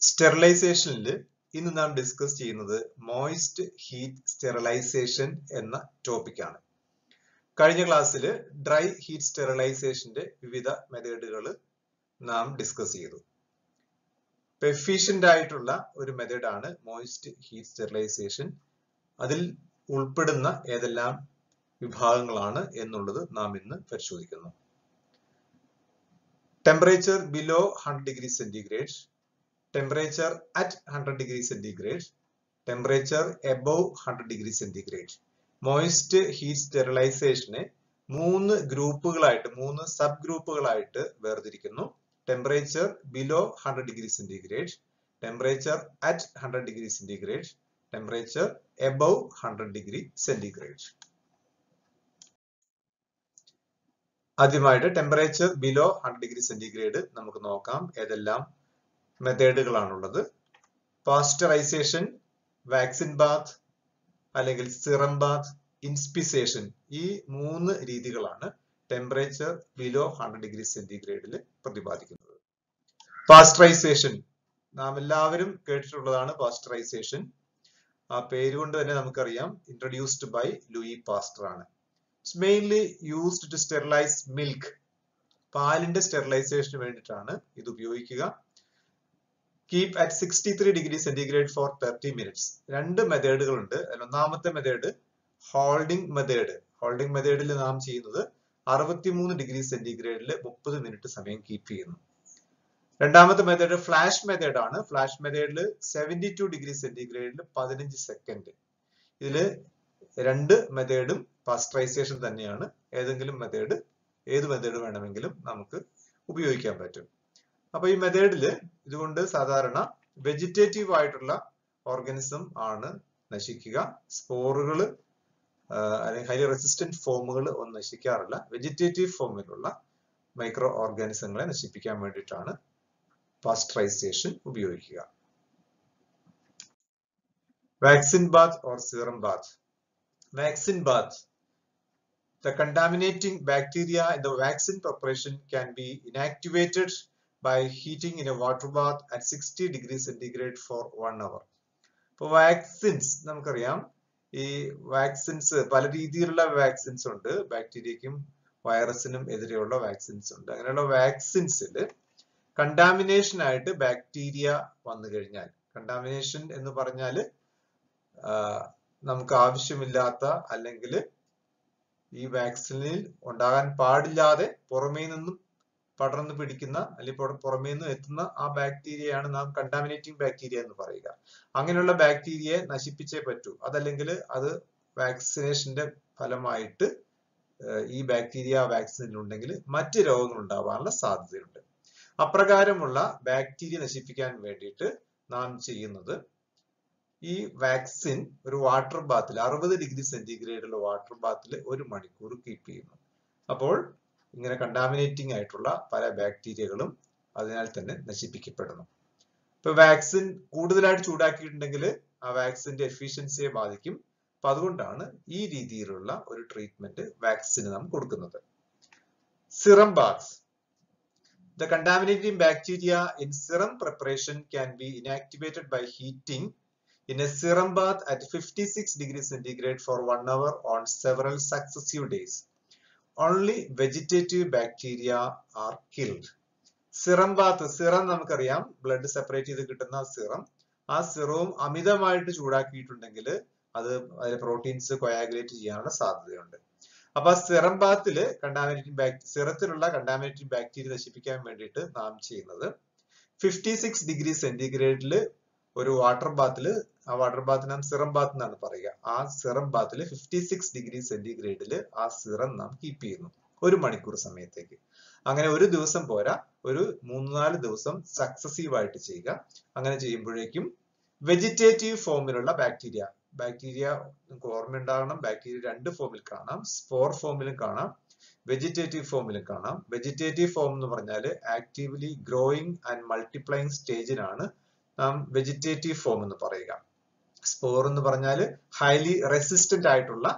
സ്റ്റെറിലൈസേഷനിൽ ഇന്ന് നാം ഡിസ്കസ് ചെയ്യുന്നത് മോയിസ്റ്റ് ഹീറ്റ് സ്റ്റെറിലൈസേഷൻ എന്ന ടോപ്പിക്കാണ് കഴിഞ്ഞ ക്ലാസ്സിൽ ഡ്രൈ ഹീറ്റ് സ്റ്റെറിലൈസേഷന്റെ വിവിധ മെത്തേഡുകൾ നാം ഡിസ്കസ് ചെയ്തു എഫീഷ്യന്റ് ആയിട്ടുള്ള ഒരു മെത്തേഡാണ് മോയിസ്റ്റ് ഹീറ്റ് സ്റ്റെറിലൈസേഷൻ അതിൽ ഉൾപ്പെടുന്ന ഏതെല്ലാം വിഭാഗങ്ങളാണ് എന്നുള്ളത് നാം ഇന്ന് പരിശോധിക്കുന്നു temperature below hundred degree centigrade temperature at hundred degree centigrade temperature above hundred degree centigrade moist heat സ്റ്റെറിലൈസേഷനെ മൂന്ന് ഗ്രൂപ്പുകളായിട്ട് മൂന്ന് സബ് ഗ്രൂപ്പുകളായിട്ട് വേർതിരിക്കുന്നു temperature below hundred degree centigrade temperature at hundred degree centigrade temperature above hundred degree centigrade ആദ്യമായിട്ട് temperature below hundred degree centigrade നമുക്ക് നോക്കാം ഏതെല്ലാം മെത്തേഡുകളാണുള്ളത് പാസ്റ്ററൈസേഷൻ വാക്സിൻ ബാത്ത് അല്ലെങ്കിൽ സിറം ബാത്ത് ഇൻസ്പിസേഷൻ ഈ മൂന്ന് രീതികളാണ് ടെമ്പറേച്ചർ ബിലോ ഹൺഡ്രഡ് ഡിഗ്രി സെന്റിഗ്രേഡിൽ പ്രതിപാദിക്കുന്നത് പാസ്റ്ററൈസേഷൻ നാം എല്ലാവരും കേട്ടിട്ടുള്ളതാണ് പാസ്റ്ററൈസേഷൻ ആ പേര് കൊണ്ട് തന്നെ നമുക്കറിയാം ഇൻട്രൊഡ്യൂസ്ഡ് ബൈ ലൂയി പാസ്റ്റർ ആണ് it's mainly used to sterilise milk പാലിന്റെ സ്റ്റെറിലൈസേഷന് വേണ്ടിയിട്ടാണ് ഇത് ഉപയോഗിക്കുക keep at sixty three degree centigrade for thirty minutes രണ്ട് മെത്തേഡുകൾ ഉണ്ട് അതിൽ ഒന്നാമത്തെ മെത്തേഡ് ഹോൾഡിംഗ് മെത്തേഡ് ഹോൾഡിംഗ് മെത്തേഡിൽ നാം ചെയ്യുന്നത് അറുപത്തിമൂന്ന് ഡിഗ്രി സെന്റിഗ്രേഡിൽ മുപ്പത് മിനിറ്റ് സമയം കീപ്പ് ചെയ്യുന്നു രണ്ടാമത്തെ മെത്തേഡ് ഫ്ലാഷ് മെത്തേഡ് ആണ് ഫ്ലാഷ് മെത്തേഡിൽ സെവന്റി ടു ഡിഗ്രി സെന്റിഗ്രേഡിൽ പതിനഞ്ച് സെക്കൻഡ് ഇതില് രണ്ട് മെത്തേഡും പാസ്റ്ററൈസേഷൻ തന്നെയാണ് ഏതെങ്കിലും മെത്തേഡ് ഏത് മെത്തേഡ് വേണമെങ്കിലും നമുക്ക് ഉപയോഗിക്കാൻ പറ്റും അപ്പൊ ഈ മെത്തേഡില് ഇതുകൊണ്ട് സാധാരണ വെജിറ്റേറ്റീവ് ആയിട്ടുള്ള ഓർഗാനിസം ആണ് നശിക്കുക സ്പോറുകൾ അല്ലെങ്കിൽ ഹൈലി റെസിസ്റ്റന്റ് ഫോമുകൾ ഒന്നും നശിക്കാറില്ല വെജിറ്റേറ്റീവ് ഫോമിലുള്ള മൈക്രോ ഓർഗാനിസങ്ങളെ നശിപ്പിക്കാൻ വേണ്ടിയിട്ടാണ് പാസ്റ്ററൈസേഷൻ ഉപയോഗിക്കുക vaccine bath or serum bath vaccine bath. The contaminating bacteria in the vaccine preparation can be inactivated by heating in a water bath at 60 degrees centigrade for one hour. ഇപ്പോൾ vaccines നമുക്കറിയാം ഈ vaccines പല രീതിയിലുള്ള vaccines ഉണ്ട് ബാക്ടീരിയക്കും വൈറസിനും എതിരെയുള്ള vaccines ഉണ്ട് അങ്ങനെയുള്ള വാക്സിൻസിൽ contamination ആയിട്ട് ബാക്ടീരിയ വന്നു കഴിഞ്ഞാൽ കണ്ടാമിനേഷൻ എന്ന് പറഞ്ഞാൽ നമുക്ക് ആവശ്യമില്ലാത്ത അല്ലെങ്കിൽ ഈ വാക്സിനിൽ ഉണ്ടാകാൻ പാടില്ലാതെ പുറമേ നിന്നും പടർന്നു പിടിക്കുന്ന അല്ലെങ്കിൽ പുറമേ നിന്നും എത്തുന്ന ആ ബാക്ടീരിയയാണ് നാം കണ്ടാമിനേറ്റിംഗ് ബാക്ടീരിയ എന്ന് പറയുക അങ്ങനെയുള്ള ബാക്ടീരിയയെ നശിപ്പിച്ചേ പറ്റൂ അതല്ലെങ്കിൽ അത് വാക്സിനേഷന്റെ ഫലമായിട്ട് ഈ ബാക്ടീരിയ വാക്സിനിൽ ഉണ്ടെങ്കിൽ മറ്റ് രോഗങ്ങൾ ഉണ്ടാവാനുള്ള സാധ്യതയുണ്ട് അപ്രകാരമുള്ള ബാക്ടീരിയ നശിപ്പിക്കാൻ വേണ്ടിയിട്ട് നാം ചെയ്യുന്നത് ഈ വാക്സിൻ ഒരു വാട്ടർ ബാത്തിൽ അറുപത് ഡിഗ്രി സെന്റിഗ്രേഡുള്ള വാട്ടർ ബാത്തിൽ ഒരു മണിക്കൂർ കീപ്പ് ചെയ്യുന്നു അപ്പോൾ ഇങ്ങനെ കണ്ടാമിനേറ്റിംഗ് ആയിട്ടുള്ള പല ബാക്ടീരിയകളും അതിനാൽ തന്നെ നശിപ്പിക്കപ്പെടുന്നു ഇപ്പൊ വാക്സിൻ കൂടുതലായിട്ട് ചൂടാക്കിയിട്ടുണ്ടെങ്കിൽ ആ വാക്സിന്റെ എഫിഷ്യൻസിയെ ബാധിക്കും അപ്പൊ അതുകൊണ്ടാണ് ഈ രീതിയിലുള്ള ഒരു ട്രീറ്റ്മെന്റ് വാക്സിന് നാം കൊടുക്കുന്നത് serum bath The contaminating bacteria in serum preparation can be inactivated by heating in a serum bath at 56 degrees centigrade for one hour on several successive days. Only vegetative bacteria are killed. Serum bath serum നമുക്കറിയാം blood separate ചെയ്ത് കിട്ടുന്ന serum ആ സിറവും അമിതമായിട്ട് ചൂടാക്കിയിട്ടുണ്ടെങ്കിൽ അത് അതിലെ proteins coagulate ചെയ്യാനുള്ള സാധ്യതയുണ്ട് അപ്പൊ ആ സിറം ബാത്തിൽ കണ്ടാമിനേറ്റിംഗ് ബാക്ടീരിയ സിറത്തിലുള്ള കണ്ടാമിനേറ്റിംഗ് ബാക്ടീരിയ നശിപ്പിക്കാൻ വേണ്ടിയിട്ട് നാം ചെയ്യുന്നത് ഫിഫ്റ്റി സിക്സ് ഡിഗ്രി സെന്റിഗ്രേഡിൽ ഒരു വാട്ടർ ബാത്തിൽ ആ വാട്ടർ ബാത്ത് നാം സിറം ബാത്ത് എന്നാണ് പറയുക ആ സിറം ബാത്തിൽ ഫിഫ്റ്റി സിക്സ് ഡിഗ്രി സെന്റിഗ്രേഡിൽ ആ സിറം നാം കീപ്പ് ചെയ്യുന്നു ഒരു മണിക്കൂർ സമയത്തേക്ക് അങ്ങനെ ഒരു ദിവസം പോരാ ഒരു മൂന്ന് നാല് ദിവസം സക്സസീവ് ആയിട്ട് ചെയ്യുക അങ്ങനെ ചെയ്യുമ്പോഴേക്കും വെജിറ്റേറ്റീവ് ഫോമിലുള്ള ബാക്ടീരിയ ബാക്ടീരിയ നിങ്ങൾക്ക് ഓർമ്മയുണ്ടാകണം ബാക്ടീരിയ രണ്ട് ഫോമിൽ കാണാം സ്പോർ ഫോമിലും കാണാം വെജിറ്റേറ്റീവ് ഫോമിലും കാണാം വെജിറ്റേറ്റീവ് ഫോം എന്ന് പറഞ്ഞാൽ ആക്റ്റീവ്ലി ഗ്രോയിങ് ആൻഡ് മൾട്ടിപ്ലൈങ് സ്റ്റേജിനാണ് നാം വെജിറ്റേറ്റീവ് ഫോം എന്ന് പറയുക സ്പോർ എന്ന് പറഞ്ഞാൽ ഹൈലി റെസിസ്റ്റന്റ് ആയിട്ടുള്ള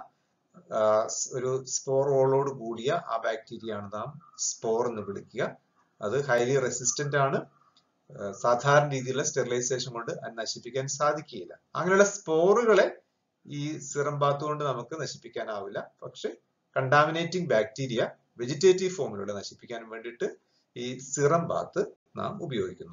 ഒരു സ്പോറോളോട് കൂടിയ ആ ബാക്ടീരിയ ആണ് നാം സ്പോർ എന്ന് വിളിക്കുക അത് ഹൈലി റെസിസ്റ്റന്റ് ആണ് സാധാരണ രീതിയിലുള്ള സ്റ്റെറിലൈസേഷൻ കൊണ്ട് അത് നശിപ്പിക്കാൻ സാധിക്കുകയില്ല അങ്ങനെയുള്ള സ്പോറുകളെ ഈ സിറം ബാത്ത് കൊണ്ട് നമുക്ക് നശിപ്പിക്കാനാവില്ല പക്ഷെ കണ്ടാമിനേറ്റിംഗ് ബാക്ടീരിയ വെജിറ്റേറ്റീവ് ഫോമിലൂടെ നശിപ്പിക്കാൻ വേണ്ടിയിട്ട് ഈ സിറം ബാത്ത് നാം ഉപയോഗിക്കുന്നു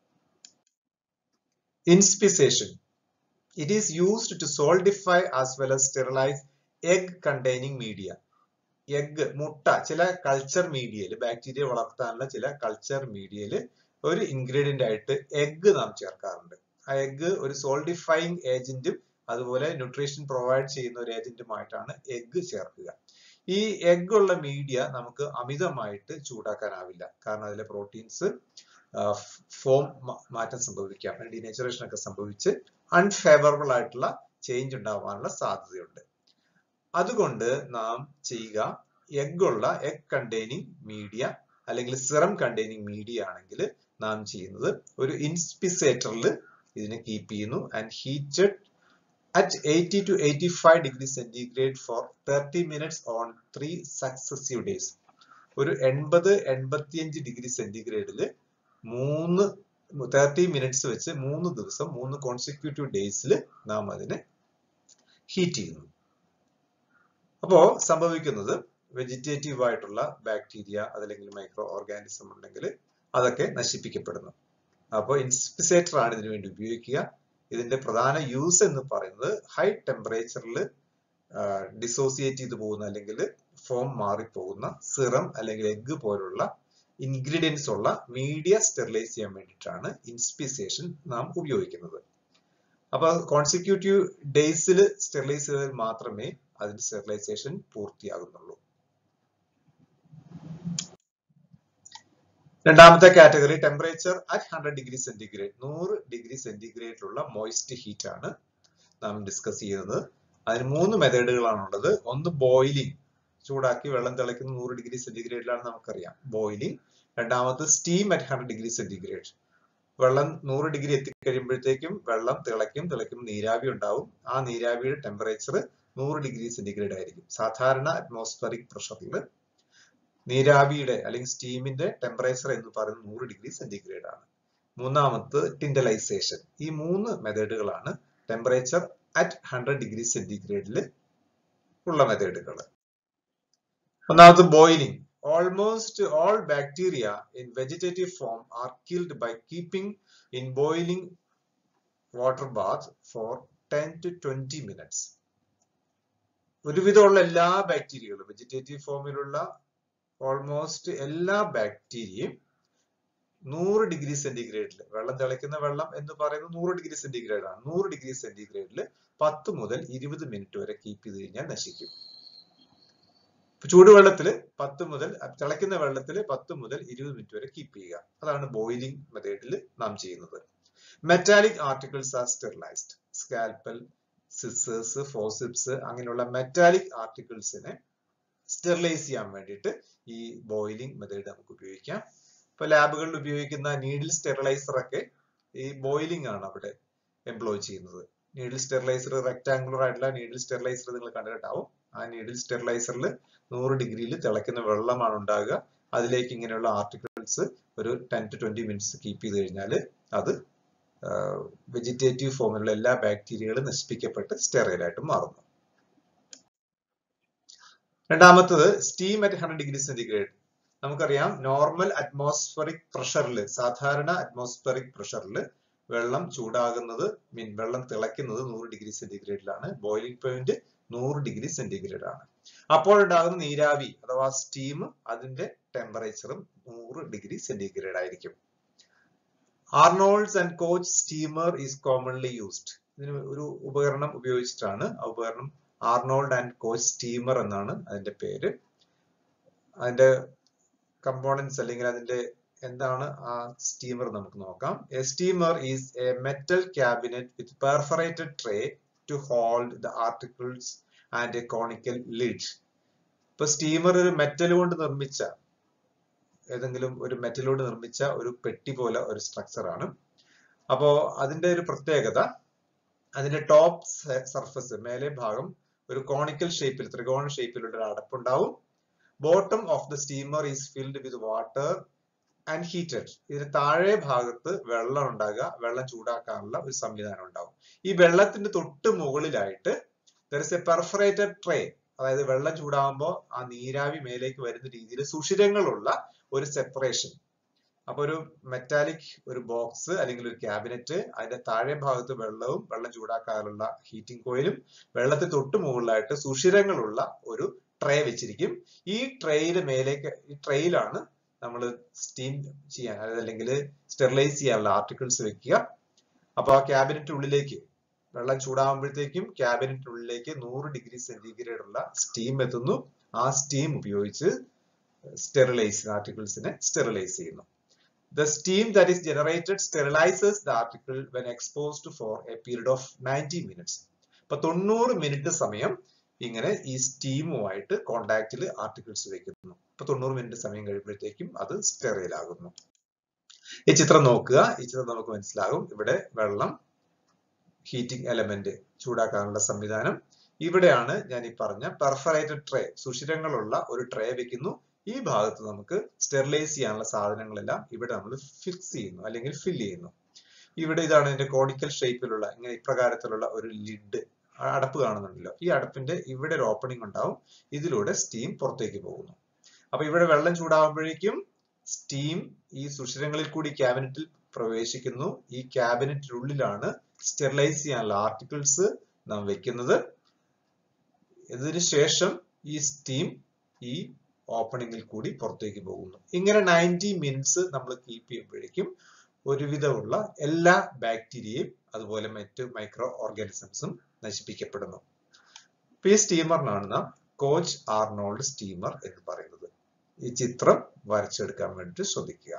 inspissation it is used to solidify as well as sterilize egg containing media egg മുട്ട ചില കൾച്ചർ മീഡിയയിൽ ബാക്ടീരിയ വളർത്താനുള്ള ചില കൾച്ചർ മീഡിയയിൽ ഒരു ഇൻഗ്രീഡിയന്റ് ആയിട്ട് എഗ് നാം ചേർക്കാറുണ്ട് ആ എഗ് ഒരു സോൾഡിഫൈങ് ഏജന്റും അതുപോലെ ന്യൂട്രീഷൻ പ്രൊവൈഡ് ചെയ്യുന്ന ഒരു ഏജന്റുമായിട്ടാണ് എഗ് ചേർക്കുക ഈ എഗ് ഉള്ള മീഡിയ നമുക്ക് അമിതമായിട്ട് ചൂടാക്കാനാവില്ല കാരണം അതിലെ പ്രോട്ടീൻസ് ഫോം മാറ്റം സംഭവിക്കാം ഡീനേച്ചറേഷൻ ഒക്കെ സംഭവിച്ച് അൺഫേവറബിൾ ആയിട്ടുള്ള ചേഞ്ച് ഉണ്ടാവാനുള്ള സാധ്യതയുണ്ട് അതുകൊണ്ട് നാം ചെയ്യുക എഗ് ഉള്ള എഗ് കണ്ടെയ്നിങ് മീഡിയ അല്ലെങ്കിൽ സിറം കണ്ടെയ്നിങ് മീഡിയ ആണെങ്കിൽ നാം ചെയ്യുന്നത് ഒരു ഇൻസ്പിസേറ്ററിൽ ഇതിനെ കീപ്പ് ചെയ്യുന്നു and heated at 80 to 85 degree centigrade for 30 minutes on three successive days. ഒരു എൺപത് എൺപത്തിയഞ്ച് ഡിഗ്രി സെന്റിഗ്രേഡിൽ മൂന്ന് തേർട്ടി മിനിറ്റ്സ് വെച്ച് മൂന്ന് ദിവസം മൂന്ന് കോൺസിക്യൂട്ടീവ് ഡേയ്സിൽ നാം അതിനെ ഹീറ്റ് ചെയ്യുന്നു അപ്പോ സംഭവിക്കുന്നത് വെജിറ്റേറ്റീവ് ആയിട്ടുള്ള ബാക്ടീരിയ അതല്ലെങ്കിൽ മൈക്രോ ഓർഗാനിസം ഉണ്ടെങ്കിൽ അതൊക്കെ നശിപ്പിക്കപ്പെടുന്നു അപ്പോൾ ഇൻസ്പിസേറ്റർ ആണ് ഇതിനു വേണ്ടി ഉപയോഗിക്കുക ഇതിന്റെ പ്രധാന യൂസ് എന്ന് പറയുന്നത് ഹൈ ടെമ്പറേച്ചറിൽ ഡിസോസിയേറ്റ് ചെയ്തു പോകുന്ന അല്ലെങ്കിൽ ഫോം മാറിപ്പോകുന്ന സിറം അല്ലെങ്കിൽ എഗ് പോലുള്ള ഇൻഗ്രീഡിയൻസ് ഉള്ള മീഡിയ സ്റ്റെറിലൈസ് ചെയ്യാൻ വേണ്ടിയിട്ടാണ് ഇൻസ്പിസേഷൻ നാം ഉപയോഗിക്കുന്നത് അപ്പൊ കോൺസിക്യൂട്ടീവ് ഡേയ്സിൽ സ്റ്റെറിലൈസ് ചെയ്താൽ മാത്രമേ അതിന്റെ സ്റ്റെറിലൈസേഷൻ പൂർത്തിയാകുന്നുള്ളൂ രണ്ടാമത്തെ category temperature at hundred degree centigrade നൂറ് ഡിഗ്രി സെന്റിഗ്രേഡിലുള്ള മോയിസ്റ്റ് ഹീറ്റ് ആണ് നാം ഡിസ്കസ് ചെയ്യുന്നത് അതിന് മൂന്ന് മെത്തേഡുകളാണുള്ളത് ഒന്ന് ബോയിലിംഗ് ചൂടാക്കി വെള്ളം തിളയ്ക്കുന്ന നൂറ് ഡിഗ്രി സെന്റിഗ്രേഡിലാണ് നമുക്കറിയാം ബോയിലിംഗ് രണ്ടാമത് steam at hundred degree centigrade വെള്ളം നൂറ് ഡിഗ്രി എത്തിക്കഴിയുമ്പോഴത്തേക്കും വെള്ളം തിളയ്ക്കും തിളയ്ക്കും നീരാവി ഉണ്ടാവും ആ നീരാവിയുടെ ടെമ്പറേച്ചർ നൂറ് ഡിഗ്രി സെന്റിഗ്രേഡ് ആയിരിക്കും സാധാരണ അറ്റ്മോസ്ഫറിക് പ്രഷറിൽ നീരാവിയുടെ അല്ലെങ്കിൽ സ്റ്റീമിന്റെ ടെമ്പറേച്ചർ എന്ന് പറയുന്നത് നൂറ് ഡിഗ്രി സെന്റിഗ്രേഡ് ആണ് മൂന്നാമത് ടിൻഡലൈസേഷൻ ഈ മൂന്ന് മെത്തേഡുകളാണ് ടെമ്പറേച്ചർ അറ്റ് ഹൺഡ്രഡ് ഡിഗ്രി സെന്റിഗ്രേഡിൽ ഉള്ള മെത്തേഡുകൾ ഒന്നാമത് boiling almost all bacteria in vegetative form are killed by keeping in boiling water bath for ten to twenty minutes ഒരുവിധമുള്ള എല്ലാ ബാക്ടീരിയകളും വെജിറ്റേറ്റീവ് ഫോമിലുള്ള ഓൾമോസ്റ്റ് എല്ലാ ബാക്ടീരിയയും നൂറ് ഡിഗ്രി സെന്റിഗ്രേഡിൽ വെള്ളം തിളയ്ക്കുന്ന വെള്ളം എന്ന് പറയുന്നത് നൂറ് ഡിഗ്രി സെന്റിഗ്രേഡ് ആണ് നൂറ് ഡിഗ്രി സെന്റിഗ്രേഡിൽ പത്ത് മുതൽ ഇരുപത് മിനിറ്റ് വരെ കീപ്പ് ചെയ്ത് കഴിഞ്ഞാൽ നശിക്കും ചൂടുവെള്ളത്തിൽ പത്ത് മുതൽ തിളയ്ക്കുന്ന വെള്ളത്തിൽ പത്ത് മുതൽ ഇരുപത് മിനിറ്റ് വരെ കീപ്പ് ചെയ്യുക അതാണ് ബോയിലിംഗ് മെത്തേഡിൽ നാം ചെയ്യുന്നത് metallic articles are sterilised scalpel scissors forceps അങ്ങനെയുള്ള മെറ്റാലിക് ആർട്ടിക്കിൾസിനെ സ്റ്റെറിലൈസ് ചെയ്യാൻ വേണ്ടിയിട്ട് ഈ ബോയിലിംഗ് മെത്തേഡ് നമുക്ക് ഉപയോഗിക്കാം ഇപ്പൊ ലാബുകളിൽ ഉപയോഗിക്കുന്ന നീഡിൽ സ്റ്റെറിലൈസർ ഒക്കെ ഈ ബോയിലിംഗ് ആണ് അവിടെ എംപ്ലോയ് ചെയ്യുന്നത് നീഡിൽ സ്റ്റെറിലൈസർ റെക്ടാംഗുലർ ആയിട്ടുള്ള നീഡിൽ സ്റ്റെറിലൈസർ നിങ്ങൾ കണ്ടിട്ടുണ്ടാവും ആ നീഡിൽ സ്റ്റെറിലൈസറിൽ നൂറ് ഡിഗ്രിയിൽ തിളയ്ക്കുന്ന വെള്ളമാണ് ഉണ്ടാകുക അതിലേക്ക് ഇങ്ങനെയുള്ള ആർട്ടിക്കിൾസ് ഒരു ten to twenty minutes keep ചെയ്ത് കഴിഞ്ഞാൽ അത് വെജിറ്റേറ്റീവ് ഫോമിലുള്ള എല്ലാ ബാക്ടീരിയകളും നശിപ്പിക്കപ്പെട്ട് സ്റ്റെറൈലായിട്ട് മാറുന്നു രണ്ടാമത്തത് steam at hundred degree centigrade നമുക്കറിയാം നോർമൽ അറ്റ്മോസ്ഫറിക് പ്രഷറിൽ സാധാരണ അറ്റ്മോസ്ഫറിക് പ്രഷറിൽ വെള്ളം ചൂടാകുന്നത് മീൻ വെള്ളം തിളയ്ക്കുന്നത് നൂറ് ഡിഗ്രി സെന്റിഗ്രേഡിലാണ് ബോയിലിംഗ് പോയിന്റ് നൂറ് ഡിഗ്രി സെന്റിഗ്രേഡ് ആണ് അപ്പോൾ ഉണ്ടാകുന്ന നീരാവി അഥവാ സ്റ്റീം അതിന്റെ ടെമ്പറേച്ചറും നൂറ് ഡിഗ്രി സെന്റിഗ്രേഡ് ആയിരിക്കും Arnold's and Koch steamer is commonly used ഇതിന് ഒരു ഉപകരണം ഉപയോഗിച്ചിട്ടാണ് ആ ഉപകരണം ആർണോൾഡ് ആൻഡ് കോച്ച് സ്റ്റീമർ എന്നാണ് അതിന്റെ പേര് അതിന്റെ കമ്പോണൻസ് അല്ലെങ്കിൽ അതിന്റെ എന്താണ് ആ സ്റ്റീമർ നമുക്ക് നോക്കാം a steamer is a metal cabinet with perforated tray to hold the articles and a conical lid ഇപ്പൊ സ്റ്റീമർ ഒരു മെറ്റൽ കൊണ്ട് നിർമ്മിച്ച ഏതെങ്കിലും ഒരു മെറ്റൽ കൊണ്ട് നിർമ്മിച്ച ഒരു പെട്ടി പോലെ ഒരു സ്ട്രക്ചർ ആണ് അപ്പോ അതിന്റെ ഒരു പ്രത്യേകത അതിന്റെ ടോപ്പ് സർഫസ് മേലെ ഭാഗം ഒരു കോണിക്കൽ ഷേപ്പിൽ ത്രികോണ ഷേപ്പിലുള്ള ഒരു അടപ്പുണ്ടാവും bottom of the steamer is filled with water and heated ഇതിന് താഴെ ഭാഗത്ത് വെള്ളം ഉണ്ടാകുക വെള്ളം ചൂടാക്കാനുള്ള ഒരു സംവിധാനം ഉണ്ടാവും ഈ വെള്ളത്തിന്റെ തൊട്ട് മുകളിലായിട്ട് there is a perforated tray അതായത് വെള്ളം ചൂടാകുമ്പോൾ ആ നീരാവി മേലേക്ക് വരുന്ന രീതിയിൽ സുഷിരങ്ങളുള്ള ഒരു സെപ്പറേഷൻ അപ്പൊ ഒരു മെറ്റാലിക് ഒരു ബോക്സ് അല്ലെങ്കിൽ ഒരു ക്യാബിനറ്റ് അതിന്റെ താഴെ ഭാഗത്ത് വെള്ളവും വെള്ളം ചൂടാക്കാനുള്ള ഹീറ്റിംഗ് കോയിലും വെള്ളത്തിൽ തൊട്ട് മുകളിലായിട്ട് സുഷിരങ്ങളുള്ള ഒരു ട്രേ വെച്ചിരിക്കും ഈ ട്രേയുടെ മേലേക്ക് ഈ ട്രേയിലാണ് നമ്മൾ സ്റ്റീം ചെയ്യാൻ അതായത് അല്ലെങ്കിൽ സ്റ്റെറിലൈസ് ചെയ്യാനുള്ള ആർട്ടിക്കിൾസ് വെക്കുക അപ്പൊ ആ ക്യാബിനറ്റിനുള്ളിലേക്ക് വെള്ളം ചൂടാകുമ്പോഴത്തേക്കും ക്യാബിനറ്റിനുള്ളിലേക്ക് നൂറ് ഡിഗ്രി സെന്റിഗ്രേഡ് ഉള്ള സ്റ്റീം എത്തുന്നു ആ സ്റ്റീം ഉപയോഗിച്ച് സ്റ്റെറിലൈസ് ആർട്ടിക്കിൾസിനെ സ്റ്റെറിലൈസ് ചെയ്യുന്നു The steam that is generated sterilizes the article when exposed for a period of 90 minutes. അപ്പൊ തൊണ്ണൂറ് മിനിറ്റ് സമയം ഇങ്ങനെ ഈ സ്റ്റീമുമായിട്ട് കോണ്ടാക്റ്റിൽ ആർട്ടിക്കിൾസ് വെക്കുന്നു അപ്പൊ തൊണ്ണൂറ് മിനിറ്റ് സമയം കഴിയുമ്പോഴത്തേക്കും അത് സ്റ്റെറൈൽ ആകുന്നു ഈ ചിത്രം നോക്കുക ഈ ചിത്രം നമുക്ക് മനസ്സിലാകും ഇവിടെ വെള്ളം ഹീറ്റിംഗ് എലമെന്റ് ചൂടാക്കാനുള്ള സംവിധാനം ഇവിടെയാണ് ഞാൻ ഈ പറഞ്ഞ പെർഫറേറ്റഡ് ട്രേ സുഷിരങ്ങളുള്ള ഒരു ട്രേ വെക്കുന്നു ഈ ഭാഗത്ത് നമുക്ക് സ്റ്റെറിലൈസ് ചെയ്യാനുള്ള സാധനങ്ങളെല്ലാം ഇവിടെ നമ്മൾ ഫിക്സ് ചെയ്യുന്നു അല്ലെങ്കിൽ ഫിൽ ചെയ്യുന്നു ഇവിടെ ഇതാണ് ഇതിന്റെ കോണിക്കൽ ഷേപ്പിലുള്ള ഇങ്ങനെ ഇപ്രകാരത്തിലുള്ള ഒരു ലിഡ് അടപ്പ് കാണുന്നുണ്ടല്ലോ ഈ അടപ്പിന്റെ ഇവിടെ ഒരു ഓപ്പണിംഗ് ഉണ്ടാവും ഇതിലൂടെ സ്റ്റീം പുറത്തേക്ക് പോകുന്നു അപ്പൊ ഇവിടെ വെള്ളം ചൂടാകുമ്പോഴേക്കും സ്റ്റീം ഈ സുഷിരങ്ങളിൽ കൂടി ക്യാബിനറ്റിൽ പ്രവേശിക്കുന്നു ഈ ക്യാബിനറ്റിനുള്ളിലാണ് സ്റ്റെറിലൈസ് ചെയ്യാനുള്ള ആർട്ടിക്കിൾസ് നാം വെക്കുന്നത് ഇതിനു ശേഷം ഈ സ്റ്റീം ഈ ഓപ്പണിംഗിൽ കൂടി പുറത്തേക്ക് പോകുന്നു ഇങ്ങനെ നയൻറ്റി മിനിറ്റ്സ് നമ്മൾ കീപ്പ് ചെയ്യുമ്പോഴേക്കും ഒരുവിധമുള്ള എല്ലാ ബാക്ടീരിയയും അതുപോലെ മറ്റ് മൈക്രോ ഓർഗാനിസംസും നശിപ്പിക്കപ്പെടുന്നു ഇപ്പൊ ഈ സ്റ്റീമറിനാണ് നാം കോച്ച് ആർണോൾഡ് സ്റ്റീമർ എന്ന് പറയുന്നത് ഈ ചിത്രം വരച്ചെടുക്കാൻ വേണ്ടിട്ട് ശ്രദ്ധിക്കുക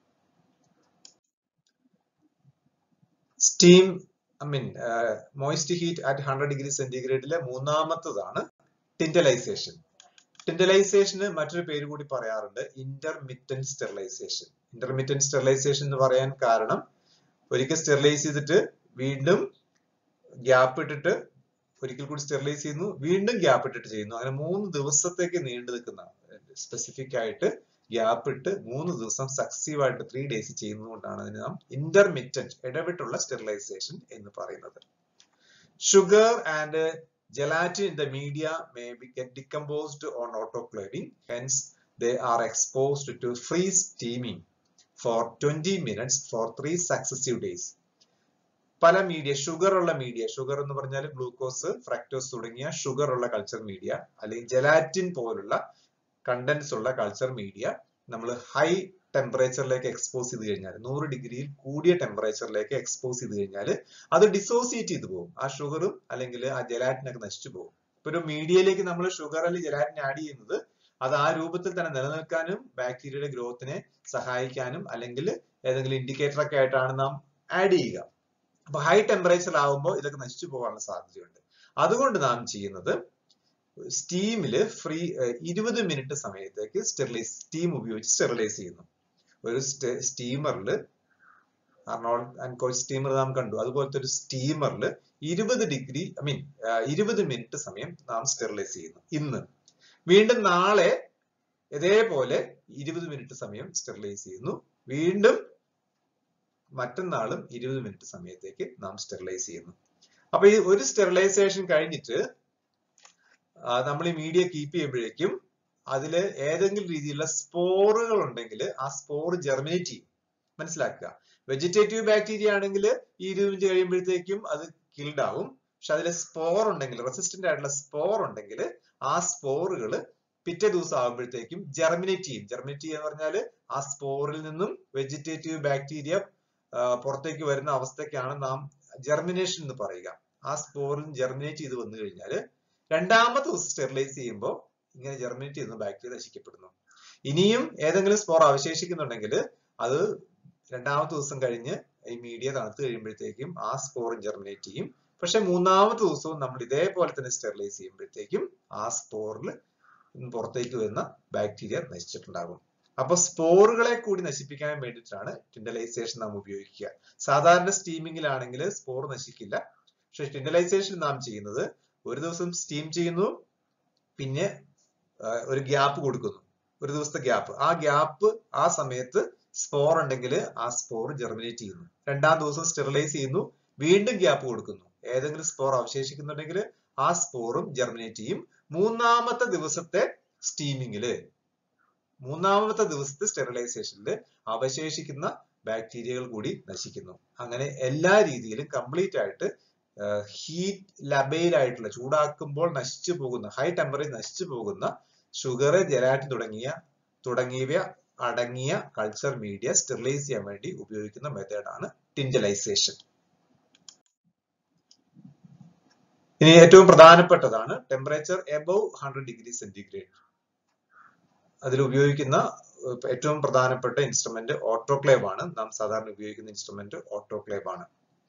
steam I mean moist heat at hundred degree സെന്റിഗ്രേഡിലെ മൂന്നാമത്തതാണ് ടിൻഡലൈസേഷൻ ടിൻഡലൈസേഷന് മറ്റൊരു പേര് കൂടി പറയാറുണ്ട് ഇന്റർമിറ്റന്റ് സ്റ്റെറിലൈസേഷൻ ഇന്റർമിറ്റന്റ് സ്റ്റെറിലൈസേഷൻ എന്ന് പറയാൻ കാരണം ഒരിക്കൽ സ്റ്റെറിലൈസ് ചെയ്തിട്ട് വീണ്ടും ഗ്യാപ്പ് ഇട്ടിട്ട് ഒരിക്കൽ കൂടി സ്റ്റെറിലൈസ് ചെയ്യുന്നു വീണ്ടും ഗ്യാപ്പ് ഇട്ടിട്ട് ചെയ്യുന്നു അങ്ങനെ മൂന്ന് ദിവസത്തേക്ക് നീണ്ടു നിൽക്കുന്ന സ്പെസിഫിക് ആയിട്ട് ഗ്യാപ്പ് ഇട്ട് മൂന്ന് ദിവസം സക്സീവ് ആയിട്ട് ത്രീ ഡേയ്സ് ചെയ്യുന്നതുകൊണ്ടാണ് അതിന് നാം ഇന്റർമിറ്റന്റ് ഇടവിട്ടുള്ള സ്റ്റെറിലൈസേഷൻ എന്ന് പറയുന്നത് sugar and Gelatin in the media may be get decomposed on autoclaving, hence they are exposed to free steaming for 20 minutes for three successive days. പല മീഡിയ ഷുഗർ ഉള്ള media sugar എന്ന് പറഞ്ഞാൽ glucose fructose തുടങ്ങിയ sugar ഉള്ള culture media അല്ലെങ്കിൽ gelatin പോലുള്ള contents ഉള്ള culture media നമ്മൾ ഹൈ ടെമ്പറേച്ചറിലേക്ക് എക്സ്പോസ് ചെയ്ത് കഴിഞ്ഞാൽ നൂറ് ഡിഗ്രിയിൽ കൂടിയ ടെമ്പറേച്ചറിലേക്ക് എക്സ്പോസ് ചെയ്ത് കഴിഞ്ഞാൽ അത് ഡിസോസിയേറ്റ് ചെയ്ത് പോകും ആ ഷുഗറും അല്ലെങ്കിൽ ആ ജലാറ്റിനൊക്കെ നശിച്ചു പോകും ഇപ്പൊ ഒരു മീഡിയയിലേക്ക് നമ്മൾ ഷുഗർ അല്ലെങ്കിൽ ജലാറ്റിൻ ആഡ് ചെയ്യുന്നത് അത് ആ രൂപത്തിൽ തന്നെ നിലനിൽക്കാനും ബാക്ടീരിയയുടെ ഗ്രോത്തിനെ സഹായിക്കാനും അല്ലെങ്കിൽ ഏതെങ്കിലും ഇൻഡിക്കേറ്റർ ഒക്കെ ആയിട്ടാണ് നാം ആഡ് ചെയ്യുക അപ്പൊ ഹൈ ടെമ്പറേച്ചർ ആകുമ്പോൾ ഇതൊക്കെ നശിച്ചു പോകാനുള്ള സാധ്യതയുണ്ട് അതുകൊണ്ട് നാം ചെയ്യുന്നത് സ്റ്റീമില് ഫ്രീ ഇരുപത് മിനിറ്റ് സമയത്തേക്ക് സ്റ്റെറിലൈസ് സ്റ്റീം ഉപയോഗിച്ച് സ്റ്റെറിലൈസ് ചെയ്യുന്നു ഒരു സ്റ്റീമറിൽ അർണോൾഡ് ആൻഡ് കോച്ച് സ്റ്റീമർ നാം കണ്ടു അതുപോലത്തെ ഒരു സ്റ്റീമറിൽ ഇരുപത് ഡിഗ്രി ഐ മീൻ ഇരുപത് മിനിറ്റ് സമയം നാം സ്റ്റെറിലൈസ് ചെയ്യുന്നു ഇന്ന് വീണ്ടും നാളെ ഇതേപോലെ ഇരുപത് മിനിറ്റ് സമയം സ്റ്റെറിലൈസ് ചെയ്യുന്നു വീണ്ടും മറ്റന്നാളും ഇരുപത് മിനിറ്റ് സമയത്തേക്ക് നാം സ്റ്റെറിലൈസ് ചെയ്യുന്നു അപ്പൊ ഈ ഒരു സ്റ്റെറിലൈസേഷൻ കഴിഞ്ഞിട്ട് നമ്മൾ ഈ മീഡിയ കീപ്പ് ചെയ്യുമ്പോഴേക്കും അതിൽ ഏതെങ്കിലും രീതിയിലുള്ള സ്പോറുകൾ ഉണ്ടെങ്കിൽ ആ സ്പോർ ജെർമിനേറ്റ് ചെയ്യും മനസ്സിലാക്കുക വെജിറ്റേറ്റീവ് ബാക്ടീരിയ ആണെങ്കിൽ ഈ ഇരുപത് മിനിറ്റ് കഴിയുമ്പോഴത്തേക്കും അത് കിൽഡ് ആവും പക്ഷെ അതിൽ സ്പോർ ഉണ്ടെങ്കിൽ റെസിസ്റ്റന്റ് ആയിട്ടുള്ള സ്പോർ ഉണ്ടെങ്കിൽ ആ സ്പോറുകൾ പിറ്റേ ദിവസം ആകുമ്പോഴത്തേക്കും ജെർമിനേറ്റ് ചെയ്യും ജെർമിനേറ്റ് ചെയ്യുക എന്ന് പറഞ്ഞാൽ ആ സ്പോറിൽ നിന്നും വെജിറ്റേറ്റീവ് ബാക്ടീരിയ പുറത്തേക്ക് വരുന്ന അവസ്ഥയ്ക്കാണ് നാം ജെർമിനേഷൻ എന്ന് പറയുക ആ സ്പോറിൽ ജെർമിനേറ്റ് ചെയ്ത് വന്നു കഴിഞ്ഞാൽ രണ്ടാമത്തെ ദിവസം സ്റ്റെറിലൈസ് ചെയ്യുമ്പോൾ ഇങ്ങനെ ജെർമിനേറ്റ് ചെയ്യുന്ന ബാക്ടീരിയ നശിക്കപ്പെടുന്നു ഇനിയും ഏതെങ്കിലും സ്പോർ അവശേഷിക്കുന്നുണ്ടെങ്കിൽ അത് രണ്ടാമത്തെ ദിവസം കഴിഞ്ഞ് ഈ മീഡിയ തണുത്ത് കഴിയുമ്പോഴത്തേക്കും ആ സ്പോറും ജെർമിനേറ്റ് ചെയ്യും പക്ഷെ മൂന്നാമത്തെ ദിവസവും നമ്മൾ ഇതേപോലെ തന്നെ സ്റ്റെറിലൈസ് ചെയ്യുമ്പോഴത്തേക്കും ആ സ്പോറിൽ പുറത്തേക്ക് വരുന്ന ബാക്ടീരിയ നശിച്ചിട്ടുണ്ടാകും അപ്പൊ സ്പോറുകളെ കൂടി നശിപ്പിക്കാൻ വേണ്ടിയിട്ടാണ് ടിൻഡലൈസേഷൻ നാം ഉപയോഗിക്കുക സാധാരണ സ്റ്റീമിങ്ങിലാണെങ്കിൽ സ്പോർ നശിക്കില്ല പക്ഷെ ടിൻഡലൈസേഷൻ നാം ചെയ്യുന്നത് ഒരു ദിവസം സ്റ്റീം ചെയ്യുന്നു പിന്നെ ഒരു ഗ്യാപ്പ് കൊടുക്കുന്നു ഒരു ദിവസത്തെ ഗ്യാപ്പ് ആ ഗ്യാപ്പ് ആ സമയത്ത് സ്പോർ ഉണ്ടെങ്കിൽ ആ സ്പോർ ജെർമിനേറ്റ് ചെയ്യുന്നു രണ്ടാം ദിവസം സ്റ്റെറിലൈസ് ചെയ്യുന്നു വീണ്ടും ഗ്യാപ്പ് കൊടുക്കുന്നു ഏതെങ്കിലും സ്പോർ അവശേഷിക്കുന്നുണ്ടെങ്കിൽ ആ സ്പോറും ജെർമിനേറ്റ് ചെയ്യും മൂന്നാമത്തെ ദിവസത്തെ സ്റ്റീമിങ്ങില് മൂന്നാമത്തെ ദിവസത്തെ സ്റ്റെറിലൈസേഷനിൽ അവശേഷിക്കുന്ന ബാക്ടീരിയകൾ കൂടി നശിക്കുന്നു അങ്ങനെ എല്ലാ രീതിയിലും കംപ്ലീറ്റ് ആയിട്ട് ഹീറ്റ് ലബൈൽ ആയിട്ടുള്ള ചൂടാക്കുമ്പോൾ നശിച്ചു പോകുന്ന ഹൈ ടെമ്പറേച്ചർ നശിച്ചു പോകുന്ന ഷുഗർ ജെലാറ്റിൻ തുടങ്ങിയ തുടങ്ങിയവ അടങ്ങിയ കൾച്ചർ മീഡിയ സ്റ്റെറിലൈസ് ചെയ്യാൻ വേണ്ടി ഉപയോഗിക്കുന്ന മെത്തേഡാണ് ടിൻഡലൈസേഷൻ ഇനി ഏറ്റവും പ്രധാനപ്പെട്ടതാണ് temperature above hundred degree centigrade അതിൽ ഉപയോഗിക്കുന്ന ഏറ്റവും പ്രധാനപ്പെട്ട ഇൻസ്ട്രുമെന്റ് ഓട്ടോക്ലേവ് ആണ് നാം സാധാരണ ഉപയോഗിക്കുന്ന ഇൻസ്ട്രുമെന്റ് ഓട്ടോക്ലേവ് ആണ്